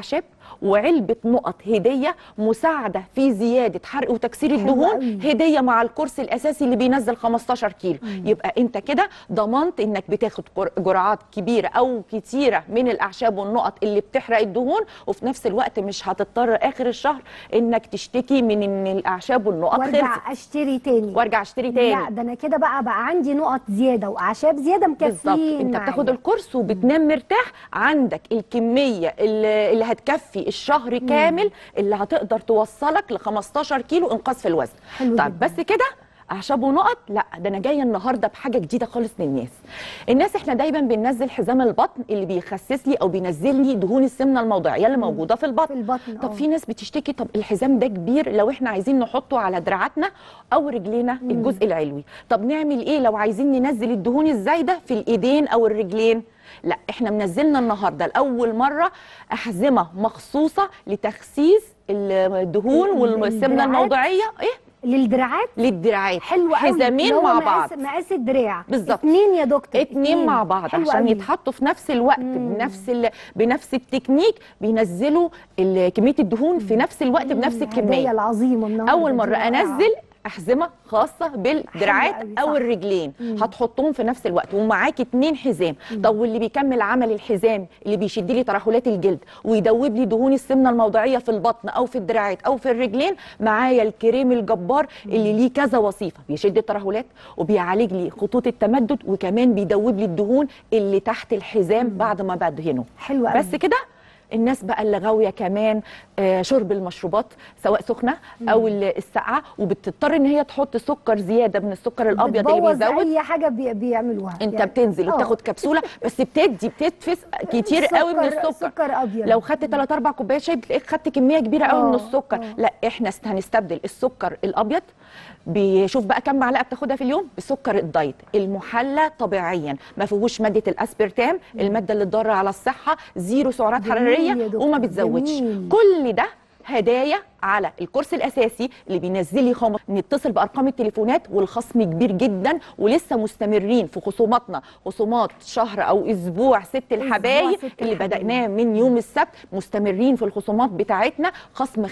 وعلبه نقط هديه مساعده في زياده حرق وتكسير حلو الدهون قوي. هديه مع الكورس الاساسي اللي بينزل 15 كيلو يبقى انت كده ضمنت انك بتاخد جر- جرعات كبيره او كتيره من الاعشاب والنقط اللي بتحرق الدهون وفي نفس الوقت مش هتضطر اخر الشهر انك تشتكي من ان الاعشاب والنقط خلصت وارجع اشتري تاني وارجع اشتري تاني لا ده انا كده بقى بقى عندي نقط زياده واعشاب زياده بالظبط مكفيين انت معايا. بتاخد الكورس وبتنام مرتاح عندك الكميه اللي, اللي هتكفي الشهر كامل اللي هتقدر توصلك ل 15 كيلو انقاذ في الوزن حلو طيب جدا. بس كده اعشاب ونقط لا ده انا جايه النهارده بحاجه جديده خالص للناس الناس احنا دايما بننزل حزام البطن اللي بيخسس لي او بينزل لي دهون السمنه الموضعيه اللي موجوده في البطن في البطن طب آه. في ناس بتشتكي طب الحزام ده كبير لو احنا عايزين نحطه على دراعاتنا او رجلينا الجزء العلوي طب نعمل ايه لو عايزين ننزل الدهون الزايده في الايدين او الرجلين لا احنا منزلنا النهارده لاول مره احزمه مخصوصه لتخسيس الدهون ال- والسمنه الدراعات؟ الموضعيه ايه للدراعات للدراعات حلو قوي حزامين اللي هو مع مقاس- بعض مقاس الدراع بالظبط. اتنين يا دكتور اتنين مع بعض حلو عشان قوي. يتحطوا في نفس الوقت بنفس ال... بنفس التكنيك بينزلوا ال- كميه الدهون في نفس الوقت بنفس الهدية الكميه العظيمه النهارده اول دي مره رائعة. انزل احزمه خاصه بالدراعات حلو قوي، او صح. الرجلين هتحطهم في نفس الوقت ومعاكي اتنين حزام طب واللي بيكمل عمل الحزام اللي بيشد لي ترهلات الجلد ويدوب لي دهون السمنه الموضعيه في البطن او في الدراعات او في الرجلين معايا الكريم الجبار اللي ليه كذا وظيفه بيشد الترهلات وبيعالج لي خطوط التمدد وكمان بيدوب لي الدهون اللي تحت الحزام بعد ما بدهنه حلو قوي بس كده الناس بقى اللي غاويه كمان آه، شرب المشروبات سواء سخنه او ال- الساقعه وبتضطر ان هي تحط سكر زياده من السكر الابيض اللي بتبوظ بيزود اي حاجه بي بيعملوها انت يعني. بتنزل آه. وبتاخد كبسوله بس بتدي بتتفس كتير قوي من سكر- السكر سكر ابيض لو خدت 3 4 كوبايات شاي بتلاقيك خدت كميه كبيره قوي من آه، السكر آه. لا احنا است- هنستبدل السكر الابيض بيشوف بقى كم معلقه بتاخدها في اليوم بسكر الدايت المحلى طبيعيا ما فيهوش ماده الاسبرتام الماده اللي تضر على الصحه زيرو سعرات جميل حراريه يا دكتور، وما بتزودش جميل. كل ده هدايا على الكورس الاساسي اللي بينزل لي خمس نتصل بارقام التليفونات والخصم كبير جدا ولسه مستمرين في خصوماتنا خصومات شهر او اسبوع ست الحبايب ست اللي الحبايب. بدأناه من يوم السبت مستمرين في الخصومات بتاعتنا خصم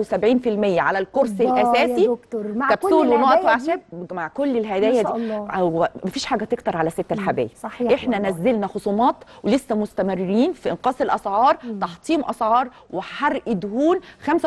75% على الكورس الله يا الاساسي دكتور مع كل كبسول ونقط الهدايا دي واعشاب مع كل الهدايا ما شاء دي الله. أو مفيش حاجه تكتر على ست الحبايب صحيح احنا والله. نزلنا خصومات ولسه مستمرين في انقاص الاسعار تحطيم اسعار وحرق دهون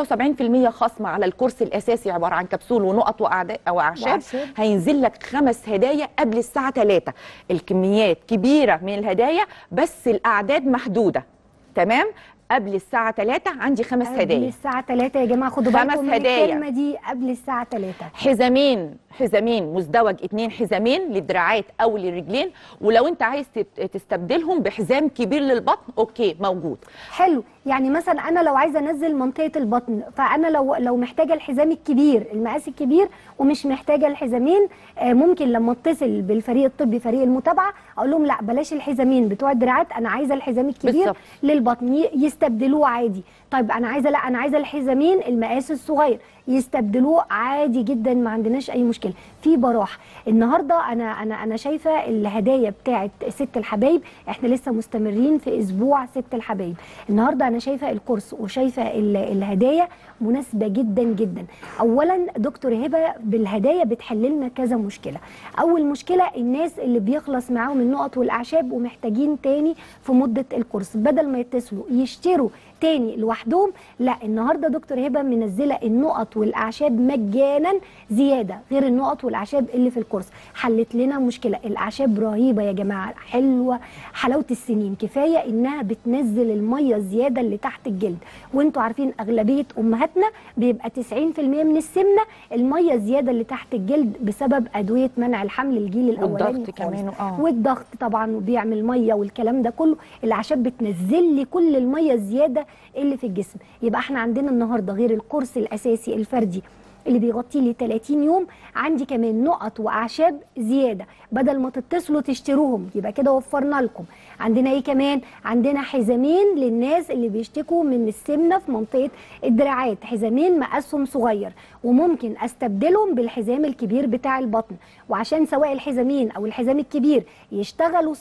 75% خصم على الكورس الاساسي عباره عن كبسول ونقط وأعدا- او اعشاب وأعشاب. هينزل لك خمس هدايا قبل الساعه 3 الكميات كبيره من الهدايا بس الاعداد محدوده تمام قبل الساعه 3 عندي خمس قبل هدايا الساعه 3 يا جماعه خدوا خمس بالكم من هدايا. الكلمه دي قبل الساعه 3 حزامين حزامين مزدوج اتنين حزامين للدراعات او للرجلين ولو انت عايز تت- تستبدلهم بحزام كبير للبطن اوكي موجود حلو يعني مثلا انا لو عايزه انزل منطقه البطن فانا لو لو محتاجه الحزام الكبير المقاس الكبير ومش محتاجه الحزامين آه، ممكن لما اتصل بالفريق الطبي فريق المتابعه اقول لهم لا بلاش الحزامين بتوع الدراعات انا عايزه الحزام الكبير بالظبط. للبطن ي- يستبدلوه عادي طيب انا عايزه لا انا عايزه الحزامين المقاس الصغير يستبدلوه عادي جدا ما عندناش اي مشكله في براح النهارده انا انا انا شايفه الهدايا بتاعه ست الحبايب احنا لسه مستمرين في اسبوع ست الحبايب النهارده انا شايفه الكورس وشايفه ال- الهدايا مناسبه جدا جدا اولا دكتور هبه بالهدايا بتحل لنا كذا مشكله اول مشكله الناس اللي بيخلص معاهم النقط والاعشاب ومحتاجين تاني في مده الكورس بدل ما يتصلوا يشتروا تاني لوحدهم لا النهارده دكتور هبه منزله النقط والاعشاب مجانا زياده غير النقط والاعشاب اللي في الكورس حلت لنا مشكله الاعشاب رهيبه يا جماعه حلوه حلاوه السنين كفايه انها بتنزل الميه الزياده اللي تحت الجلد وانتوا عارفين اغلبيه امهاتنا بيبقى 90% من السمنه الميه الزياده اللي تحت الجلد بسبب ادويه منع الحمل الجيل الاولاني والضغط كمان، خالص. آه. والضغط طبعا وبيعمل ميه والكلام ده كله الاعشاب بتنزل لي كل الميه الزياده اللي في الجسم يبقى احنا عندنا النهارده غير الكورس الاساسي الفردي اللي بيغطي لي 30 يوم عندي كمان نقط واعشاب زياده بدل ما تتصلوا تشتروهم يبقى كده وفرنا لكم عندنا ايه كمان عندنا حزامين للناس اللي بيشتكوا من السمنه في منطقه الدراعات حزامين مقاسهم صغير وممكن استبدلهم بالحزام الكبير بتاع البطن وعشان سواء الحزامين او الحزام الكبير يشتغلوا صح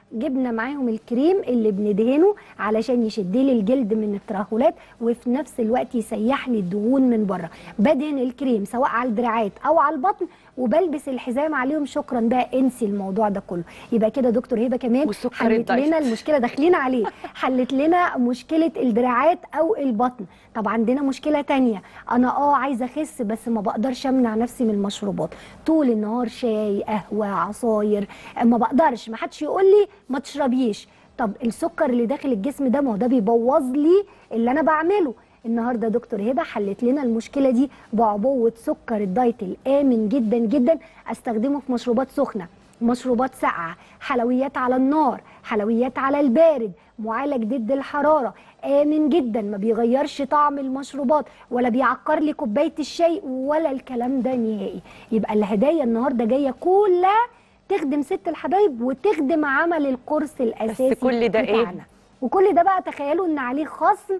جبنا معاهم الكريم اللي بندهنه علشان يشد لي الجلد من الترهلات وفي نفس الوقت يسيح لي الدهون من بره بدهن الكريم سواء على الدراعات او على البطن وبلبس الحزام عليهم شكرا بقى انسي الموضوع ده كله يبقى كده دكتور هبه كمان والسكر حلت الدايت. لنا المشكله داخلين عليه حلت لنا مشكله الدراعات او البطن طب عندنا مشكله تانية انا اه عايزه اخس بس ما بقدرش امنع نفسي من المشروبات طول النهار شاي قهوه عصاير ما بقدرش ما حدش يقول لي ما تشربيش طب السكر اللي داخل الجسم ده ما هو ده بيبوظ لي اللي انا بعمله النهارده دكتور هبه حلت لنا المشكله دي بعبوه سكر الدايت الامن جدا جدا استخدمه في مشروبات سخنه مشروبات ساقعه حلويات على النار حلويات على البارد معالج ضد الحراره امن جدا ما بيغيرش طعم المشروبات ولا بيعكر لي كوبايه الشاي ولا الكلام ده نهائي يبقى الهدايا النهارده جايه كلها تخدم ست الحبايب وتخدم عمل القرص الاساسي كل ده إيه؟ بتاعنا. وكل ده بقى تخيلوا ان عليه خصم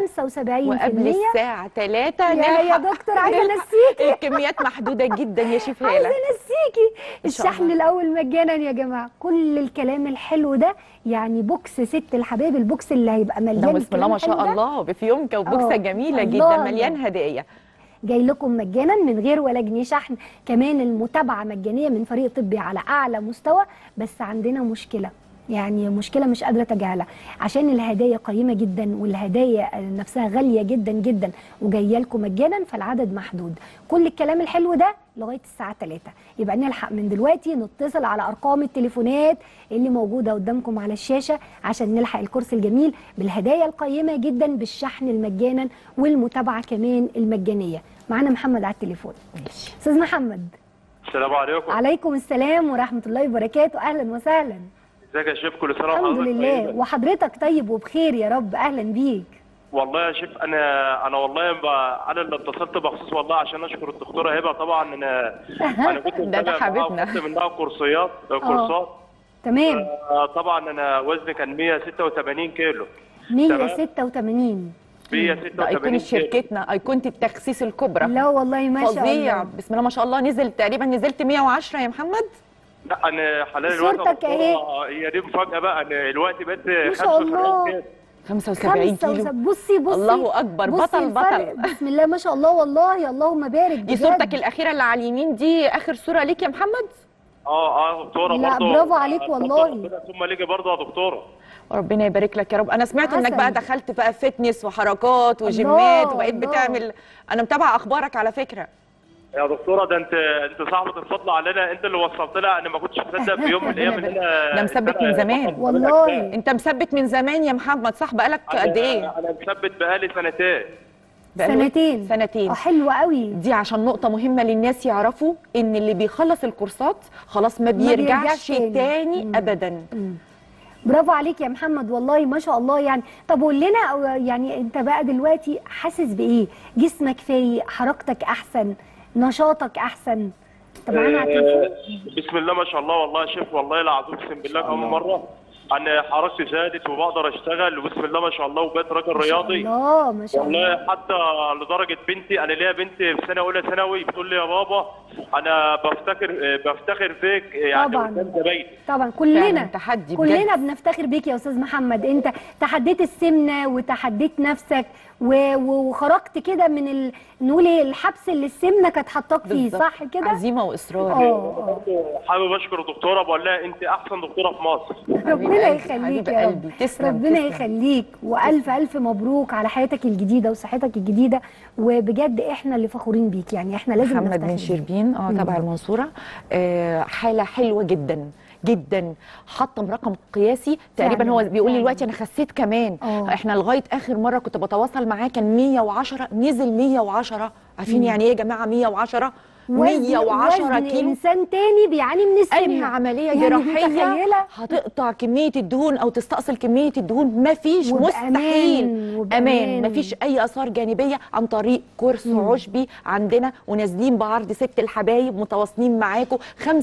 75% وقبل الساعه 3 يا يا دكتور عايزه انسيكي الكميات محدوده جدا يا شيف عايزه هاله انسيكي إن شاء الشحن الله. الاول مجانا يا جماعه كل الكلام الحلو ده يعني بوكس ست الحبايب البوكس اللي هيبقى مليان ده بسم الله الكلام ما الحلو شاء ده الله بفيونكه وبوكسه آه. جميله الله جدا الله. مليان هدايا جاي لكم مجانا من غير ولا جنيه شحن كمان المتابعه مجانيه من فريق طبي على اعلى مستوى بس عندنا مشكله يعني مشكله مش قادره اتجاهلها عشان الهدايا قيمه جدا والهدايا نفسها غاليه جدا جدا وجايه لكم مجانا فالعدد محدود كل الكلام الحلو ده لغايه الساعه 3 يبقى نلحق من دلوقتي نتصل على ارقام التليفونات اللي موجوده قدامكم على الشاشه عشان نلحق الكورس الجميل بالهدايا القيمه جدا بالشحن المجانا والمتابعه كمان المجانيه معانا محمد على التليفون ماشي استاذ محمد السلام عليكم عليكم السلام ورحمه الله وبركاته اهلا وسهلا ازيك يا شيف كل سنه الحمد وحضرتك لله طيبة. وحضرتك طيب وبخير يا رب اهلا بيك والله يا شيف انا انا والله ب... انا اللي اتصلت بخصوص والله عشان اشكر الدكتوره هبه طبعا انا انا كنت ده- ده متابع معاها حبيبنا. وخدت منها كورسيات كورسات تمام آه، طبعا انا وزني كان 186 كيلو 186 ده 186 ايقونه كيلو شركتنا ايقونه التخسيس الكبرى لا والله ما شاء فظيع الله بسم الله ما شاء الله نزل تقريبا نزلت 110 يا محمد لا انا حاليا الوقت يا صورتك أهي. دكتورة، هي دي مفاجاه بقى انا الوقت بقيت ما شاء 75 الله. كيلو 75 خمسة كيلو وسب- بصي بصي الله أكبر، بصي بطل، الفرق. بطل. بسم الله ما شاء الله والله اللهم بارك دي بجد. صورتك الاخيره اللي على اليمين دي اخر صوره ليك يا محمد اه اه دكتوره لا، برضه برافو عليك آه، والله. ربنا ثم ليجي برضه يا دكتوره ربنا يبارك لك يا رب انا سمعت انك عسل. بقى دخلت بقى فتنس وحركات وجيمات الله، وبقيت الله. بتعمل انا متابعه اخبارك على فكره يا دكتوره ده انت انت صاحبه الفضل علينا انت اللي وصلت لها انا ما كنتش مصدق في يوم من الايام ان انا ده مثبت إن أنا من زمان. بطل والله. ده. انت مثبت من زمان يا محمد صح بقالك قد ايه انا انا مثبت بقالي سنتين بقاله سنتين سنتين اه حلوه قوي دي عشان نقطة مهمة للناس يعرفوا ان اللي بيخلص الكورسات خلاص ما بيرجعش بيرجعش تاني. تاني مم. ابدا برافو عليك يا محمد والله ما شاء الله يعني طب قول لنا أو يعني انت بقى دلوقتي حاسس بايه جسمك فايق حركتك احسن نشاطك احسن طب معانا على التليفون آه، بسم الله ما شاء الله والله يا شيخ والله العظيم اقسم بالله اول مره انا حركتي زادت وبقدر اشتغل وبسم الله ما شاء الله وبقيت راجل ما شاء رياضي الله ما شاء الله والله حتى لدرجه بنتي انا ليا بنت في سنه اولى ثانوي بتقول لي يا بابا انا بفتكر آه، بفتخر فيك يعني طبعاً. قدام زمايلي طبعا كلنا فعلاً تحدي بجد. كلنا بنفتخر بيك يا استاذ محمد انت تحديت السمنه وتحديت نفسك و- و- وخرجت كده من ال... نقول ايه الحبس اللي السمنه كانت حطاك فيه بالظبط. صح كده عزيمة واصرار اه اه حابب اشكر الدكتوره بقول لها انت احسن دكتوره في مصر ربنا قلبي، يخليك حبيب يا رب قلبي. تسلم، ربنا تسلم. يخليك والف الف مبروك على حياتك الجديده وصحتك الجديده وبجد احنا اللي فخورين بيك يعني احنا لازم محمد نفتخر بن بيك. شربين اه تبع المنصورة آه حالة حلوة جدا جدا حطم رقم قياسي تقريبا فعلاً، هو بيقول لي فعلاً. دلوقتي انا خسيت كمان آه. احنا لغايه اخر مره كنت بتواصل معاه كان 110 نزل 110 عارفين يعني ايه يا جماعه 110 وزن- 110 وزن كيلو انسان تاني بيعاني من السمنه انهي عمليه يعني جراحيه متخيلة؟ هتقطع كميه الدهون او تستأصل كميه الدهون مفيش وبأمان، مستحيل وبأمان. امان مفيش اي اثار جانبيه عن طريق كورس عشبي عندنا ونازلين بعرض ست الحبايب متواصلين معاكم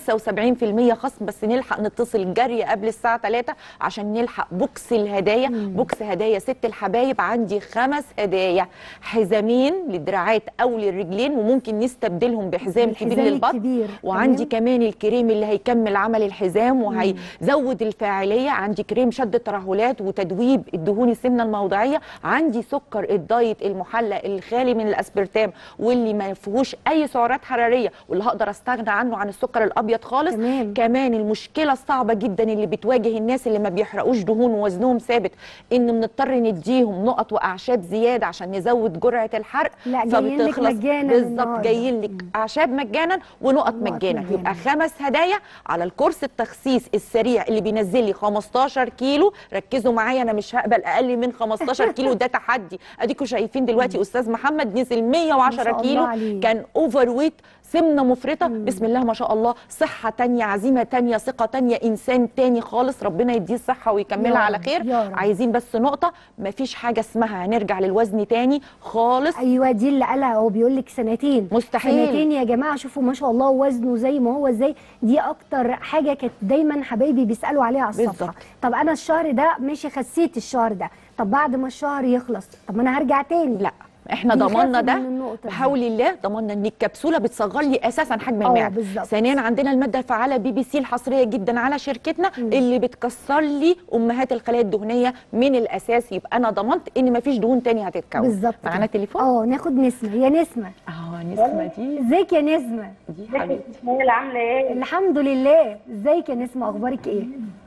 75% خصم بس نلحق نتصل جري قبل الساعه 3 عشان نلحق بوكس الهدايا بوكس هدايا ست الحبايب عندي خمس هدايا حزامين للدراعات او للرجلين وممكن نستبدلهم بحزام حزام كبير الحزام للبطن الكبير، وعندي تمام. كمان الكريم اللي هيكمل عمل الحزام وهيزود الفاعليه عندي كريم شد الترهلات وتدويب الدهون السمنه الموضعيه عندي سكر الدايت المحلى الخالي من الاسبرتام واللي ما فيهوش اي سعرات حراريه واللي هقدر استغنى عنه عن السكر الابيض خالص تمام. كمان المشكله الصعبه جدا اللي بتواجه الناس اللي ما بيحرقوش دهون ووزنهم ثابت ان بنضطر نديهم نقط واعشاب زياده عشان نزود جرعه الحرق لا، جايين لك فبتخلص مجانا بالظبط النهاردة. جايين لك اعشاب مجانا ونقط ونقط مجانا مجانا. يبقى خمس هدايا على الكورس التخسيس السريع اللي بينزل لي 15 كيلو ركزوا معايا انا مش هقبل اقل من 15 كيلو ده تحدي اديكم شايفين دلوقتي استاذ محمد نزل ما 110 شاء الله كيلو عليه. كان اوفر ويت سمنه مفرطه بسم الله ما شاء الله صحه تانية عزيمه تانية ثقه تانية انسان تاني خالص ربنا يديه الصحه يا ويكملها على رب، خير يا رب. عايزين بس نقطه مفيش حاجه اسمها هنرجع للوزن تاني خالص ايوه دي اللي قالها هو بيقول لك سنتين مستحيل. سنتين يا جماعه شوفوا ما شاء الله وزنه زي ما هو ازاي دي اكتر حاجه كانت دايما حبايبي بيسالوا عليها على الصفحه بالظبط. طب انا الشهر ده ماشي خسيت الشهر ده طب بعد ما الشهر يخلص طب ما انا هرجع تاني لا احنا بيخافوا ضمننا ده من النقطة دي. بحول الله ضمننا ان الكبسوله بتصغر لي اساسا حجم اه، المعده بالظبط. ثانيا عندنا الماده الفعاله بي بي سي الحصريه جدا على شركتنا اللي بتكسر لي امهات الخلايا الدهنيه من الاساس يبقى انا ضمنت ان مفيش دهون تاني هتتكون بالظبط معانا كده. تليفون اه ناخد نسمه يا نسمه اه نسمه دي ازيك يا نسمه دي حبيبتي اسماعيل عامله ايه؟ الحمد لله ازيك يا نسمه اخبارك ايه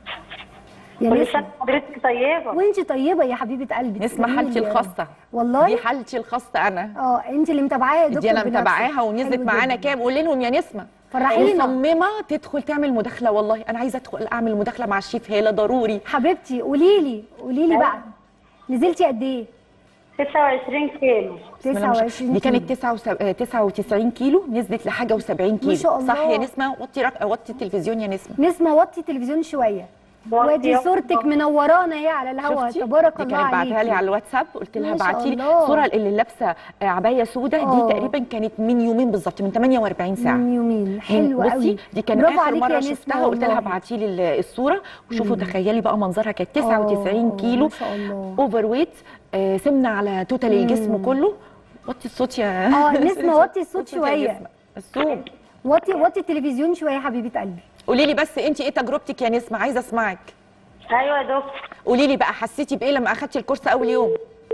يا كل نسمه سنه حضرتك طيبه وانت طيبه يا حبيبه قلبي نسمه تسلمي حالتي لي يا رب. الخاصه والله دي حالتي الخاصه انا اه انت اللي متابعاها يا دكتور دي انا بنفسك. متابعاها ونزلت حلو معانا جدا. كام قولي لهم يا نسمه فرحينا مصممه تدخل تعمل مداخله والله انا عايزه ادخل اعمل مداخله مع الشيف هاله ضروري حبيبتي قولي لي قولي لي بقى نزلتي قد ايه 29 كيلو بسم الله ما شاء الله. 29 دي كانت كيلو. 99 99 كيلو نزلت لحاجه و70 كيلو شاء الله. صح يا نسمه وطي رق... وطي التلفزيون يا نسمه نسمه وطي التلفزيون شويه وادي صورتك منورانا اهي على الهوا شفتي؟ تبارك دي الله كانت بعتها لي عليكي على الواتساب قلت لها ما شاء ابعتي لي الله. صوره اللي لابسه عبايه سوداء آه. دي تقريبا كانت من يومين بالظبط من 48 ساعه من يومين حلو بصي قوي دي كان برافو اخر عليكي يا مره نسمة شفتها قلت لها والله. ابعتي لي ال- الصوره وشوفوا تخيلي بقى منظرها كانت 99 آه، كيلو ما شاء الله. اوفر ويت آه سمنه على توتال الجسم كله وطي الصوت يا اه نسمه وطي الصوت يا شويه نسمة. الصوت وطي وطي التلفزيون شويه يا حبيبه قلبي قولي لي بس انت ايه تجربتك يا نسمه عايزه اسمعك ايوه يا دكتور قولي لي بقى حسيتي بايه لما اخدتي الكورس اول يوم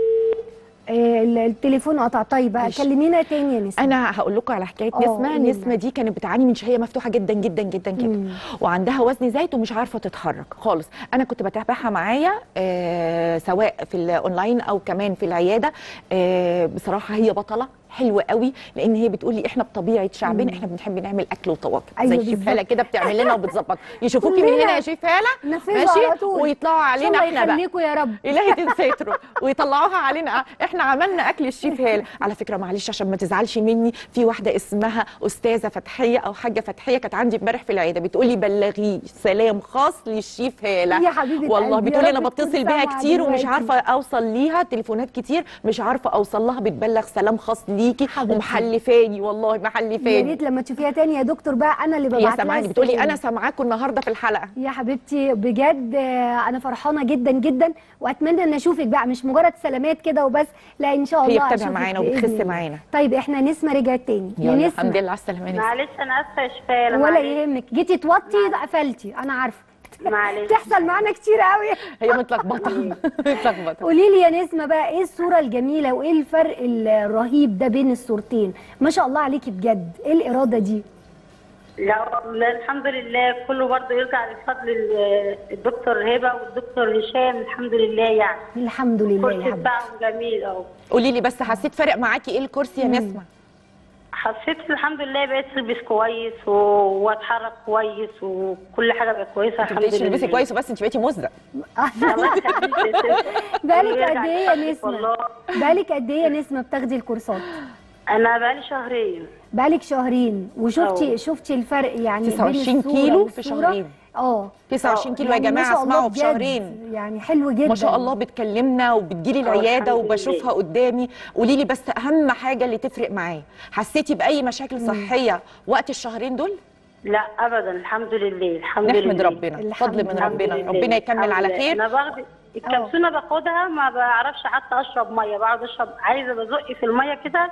آه ال- التليفون قطع طيب بقى ماشي. كلمينا تاني يا نسمه انا هقول لكم على حكايه اه، نسمه قولي نسمه دي كانت بتعاني من شهيه مفتوحه جدا جدا جدا كده وعندها وزن زايد ومش عارفه تتحرك خالص انا كنت بتابعها معايا آه سواء في الاونلاين او كمان في العياده آه بصراحه هي بطله حلوه قوي لان هي بتقول لي احنا بطبيعه شعبنا احنا بنحب نعمل اكل وطواجن أيوة زي الشيف بالظبط. هاله كده بتعمل لنا وبتظبط يشوفوكي من كلنا هنا يا شيف هاله نفذوا على طول. ويطلعوا علينا الله احنا بقى يخليكوا يا رب الهي تنسيتروا ويطلعوها علينا احنا عملنا اكل الشيف هاله على فكره معلش عشان ما تزعلش مني في واحده اسمها استاذه فتحيه او حاجه فتحيه كانت عندي امبارح في العياده بتقولي بلغيه سلام خاص للشيف هاله يا حبيبة والله قلبي، يا بتقولي رب انا تكون بتصل بيها سامعة كتير ومش دلوقتي. عارفه اوصل ليها تليفونات كتير مش عارفه اوصل لها بتبلغ سلام خاص ليكي حبيبتي. ومحلفاني والله يا محلفاني ريت لما تشوفيها تاني يا دكتور بقى انا اللي هي ببعت لها سامعاني بتقولي السلام. انا سامعاكم النهارده في الحلقه يا حبيبتي بجد آه، انا فرحانه جدا جدا واتمنى ان اشوفك بقى مش مجرد سلامات كده وبس لا ان شاء هي الله بتابعة أشوفك معانا بإذن وبتخس الله. معانا. طيب احنا نسمه رجعت تاني يا يلا الحمد نسمه لله على السلامه يا نسمة. معلش انا اسفه يا شفاله ولا معلش. يهمك جيتي توطي قفلتي انا عارفه معلش تحصل معانا كتير قوي هي متلخبطه متلخبطه قولي لي يا نسمه بقى ايه الصوره الجميله وايه الفرق الرهيب ده بين الصورتين ما شاء الله عليكي بجد ايه الاراده دي لا لا، الحمد لله كله برضه يرجع لفضل ال- الدكتور هبه والدكتور هشام الحمد لله يعني الحمد لله يا الكورس حبيبي بتاعهم جميل اهو قولي لي بس حسيت فرق معاكي ايه الكرسي يا نسمه حسيت الحمد لله بقيت البس كويس و... واتحرك كويس وكل حاجه بقت كويسه انت الحمد بقيتي لله تلبسي كويس وبس انت بقيتي مزق الله يخليك. بالك ويرجع قد ايه يا للخير نسمه والله بالك قد ايه يا نسمه بتاخدي الكورسات انا بقالي شهرين بالك شهرين وشفتي أه. شفتي الفرق يعني بين 29 الصورة كيلو في والصورة؟ شهرين. اه 29 كيلو يا يعني ما جماعه شاء الله اسمعوا في بجد. شهرين يعني حلو جدا ما شاء الله بتكلمنا وبتجيلي اه، العياده الحمد وبشوفها لله. قدامي قولي لي بس اهم حاجه اللي تفرق معايا حسيتي باي مشاكل صحيه وقت الشهرين دول لا ابدا الحمد لله الحمد لله نحمد ربنا الحمد فضل من لله. ربنا الحمد ربنا لله. يكمل الحمد على لله. خير انا باخد الكبسونه باخدها ما بعرفش حتى اشرب ميه بقعد اشرب عايزه بزق في الميه كده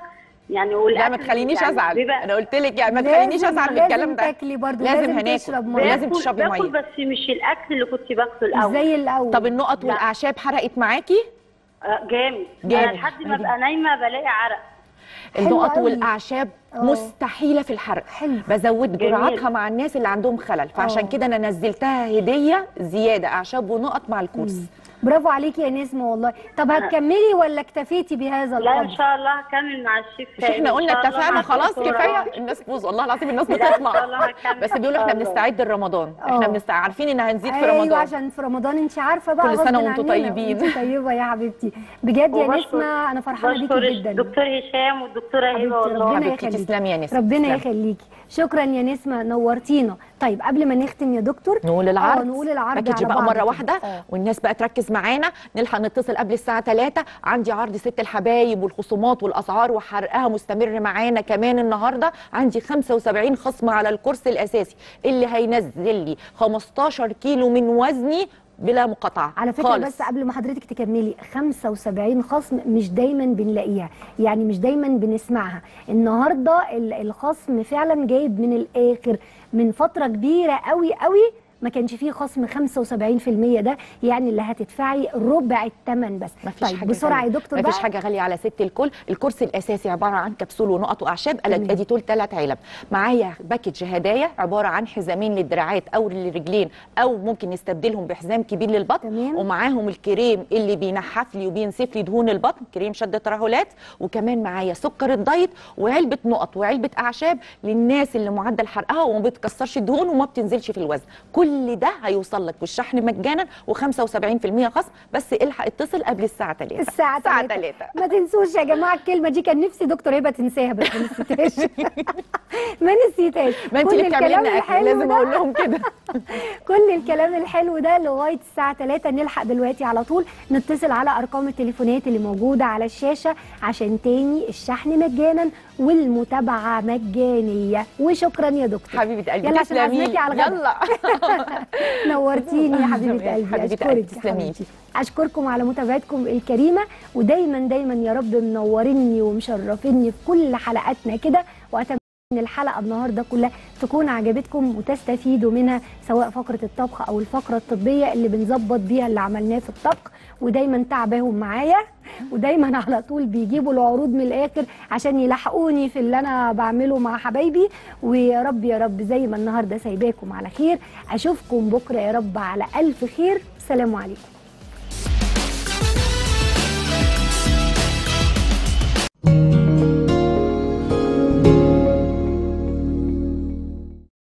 يعني لا والاكل ما تخلينيش يعني ازعل بيبقى- انا قلت لك يعني ما تخلينيش لازم- ازعل من لازم الكلام ده تاكلي برضه لازم لازم هناكل. تشرب ولازم ميه باكل- تشربي باكل مية. بس مش الاكل اللي كنت باكله مش الاول زي الاول طب النقط لا. والاعشاب حرقت معاكي آه، جامد جامد. انا لحد ما ابقى نايمه بلاقي عرق حلو النقط قوي. والاعشاب اه. مستحيله في الحرق حلو. بزود جميل. جرعاتها مع الناس اللي عندهم خلل فعشان اه. كده انا نزلتها هديه زياده اعشاب ونقط مع الكورس برافو عليكي يا نسمه والله طب هتكملي ولا اكتفيتي بهذا لا ان القدر شاء الله هكمل مع الشيف مش احنا قلنا اتفقنا خلاص كفايه الناس بوظ والله العظيم الناس بتطمع بس بيقولوا احنا بنستعد لرمضان احنا اه. بنستع... عارفين ان هنزيد في ايوه رمضان عشان في رمضان انت عارفه بقى كل سنة غصب وانتوا عننا. طيبين. وانتوا طيبه يا حبيبتي بجد يا وبشكر- نسمه انا فرحانه بشكر بيكي جدا الدكتور هشام والدكتوره حبيبتي، هبه والله ربنا حبيبتي يخليكي. تسلمي يا نسمة ربنا تسلمي. يخليكي شكرا يا نسمه نورتينا طيب قبل ما نختم يا دكتور نقول العرض اه نقول العرض باكج على بقى بعض مره كده. واحده اه. والناس بقى تركز معانا نلحق نتصل قبل الساعه 3 عندي عرض ست الحبايب والخصومات والاسعار وحرقها مستمر معانا كمان النهارده عندي 75 خصم على الكورس الاساسي اللي هينزل لي 15 كيلو من وزني بلا مقاطعه على فكره خالص. بس قبل ما حضرتك تكملي 75 خصم مش دايما بنلاقيها يعني مش دايما بنسمعها النهارده ال- الخصم فعلا جايب من الاخر من فتره كبيره قوي قوي ما كانش فيه خصم 75% ده يعني اللي هتدفعي ربع الثمن بس مفيش طيب حاجة بسرعه يا غالية. دكتور مفيش بقى حاجه غاليه على ست الكل الكورس الاساسي عباره عن كبسول ونقط واعشاب تمام. ادي طول ثلاث علب معايا باكج هدايا عباره عن حزامين للدراعات او للرجلين او ممكن نستبدلهم بحزام كبير للبطن تمام. ومعاهم الكريم اللي بينحف لي وبينسف لي دهون البطن كريم شد ترهلات وكمان معايا سكر الدايت وعلبه نقط وعلبه اعشاب للناس اللي معدل حرقها وما بتكسرش الدهون وما بتنزلش في الوزن كل ده هيوصل لك والشحن مجانا و75% خصم بس الحق اتصل قبل الساعه 3 الساعة 3 3 ما تنسوش يا جماعة الكلمة دي كان نفسي دكتور هبة تنساها بس ما نسيتهاش ما نسيتهاش ما انت كل اللي بتعملي الكلام لنا اكل الحلو لازم ده- اقول لهم كده كل الكلام الحلو ده لغايه الساعه 3 نلحق دلوقتي على طول نتصل على ارقام التليفونات اللي موجوده على الشاشه عشان تاني الشحن مجانا والمتابعه مجانيه وشكرا يا دكتور حبيبه قلبي يلا عشان تسلمي عزمتي على الغدا. يلا نورتيني يا حبيبه قلبي حبيبة اشكرك قلبي، يا تسلمي. حبيبتي اشكركم على متابعتكم الكريمه ودايما دايما يا رب منوريني ومشرفيني في كل حلقاتنا كده واتمنى ان الحلقه النهارده كلها تكون عجبتكم وتستفيدوا منها سواء فقره الطبخ او الفقره الطبيه اللي بنظبط بيها اللي عملناه في الطبخ ودايما تعباهم معايا ودايما على طول بيجيبوا العروض من الاخر عشان يلحقوني في اللي انا بعمله مع حبايبي ويا رب يا رب زي ما النهارده سايباكم على خير اشوفكم بكره يا رب على الف خير سلام عليكم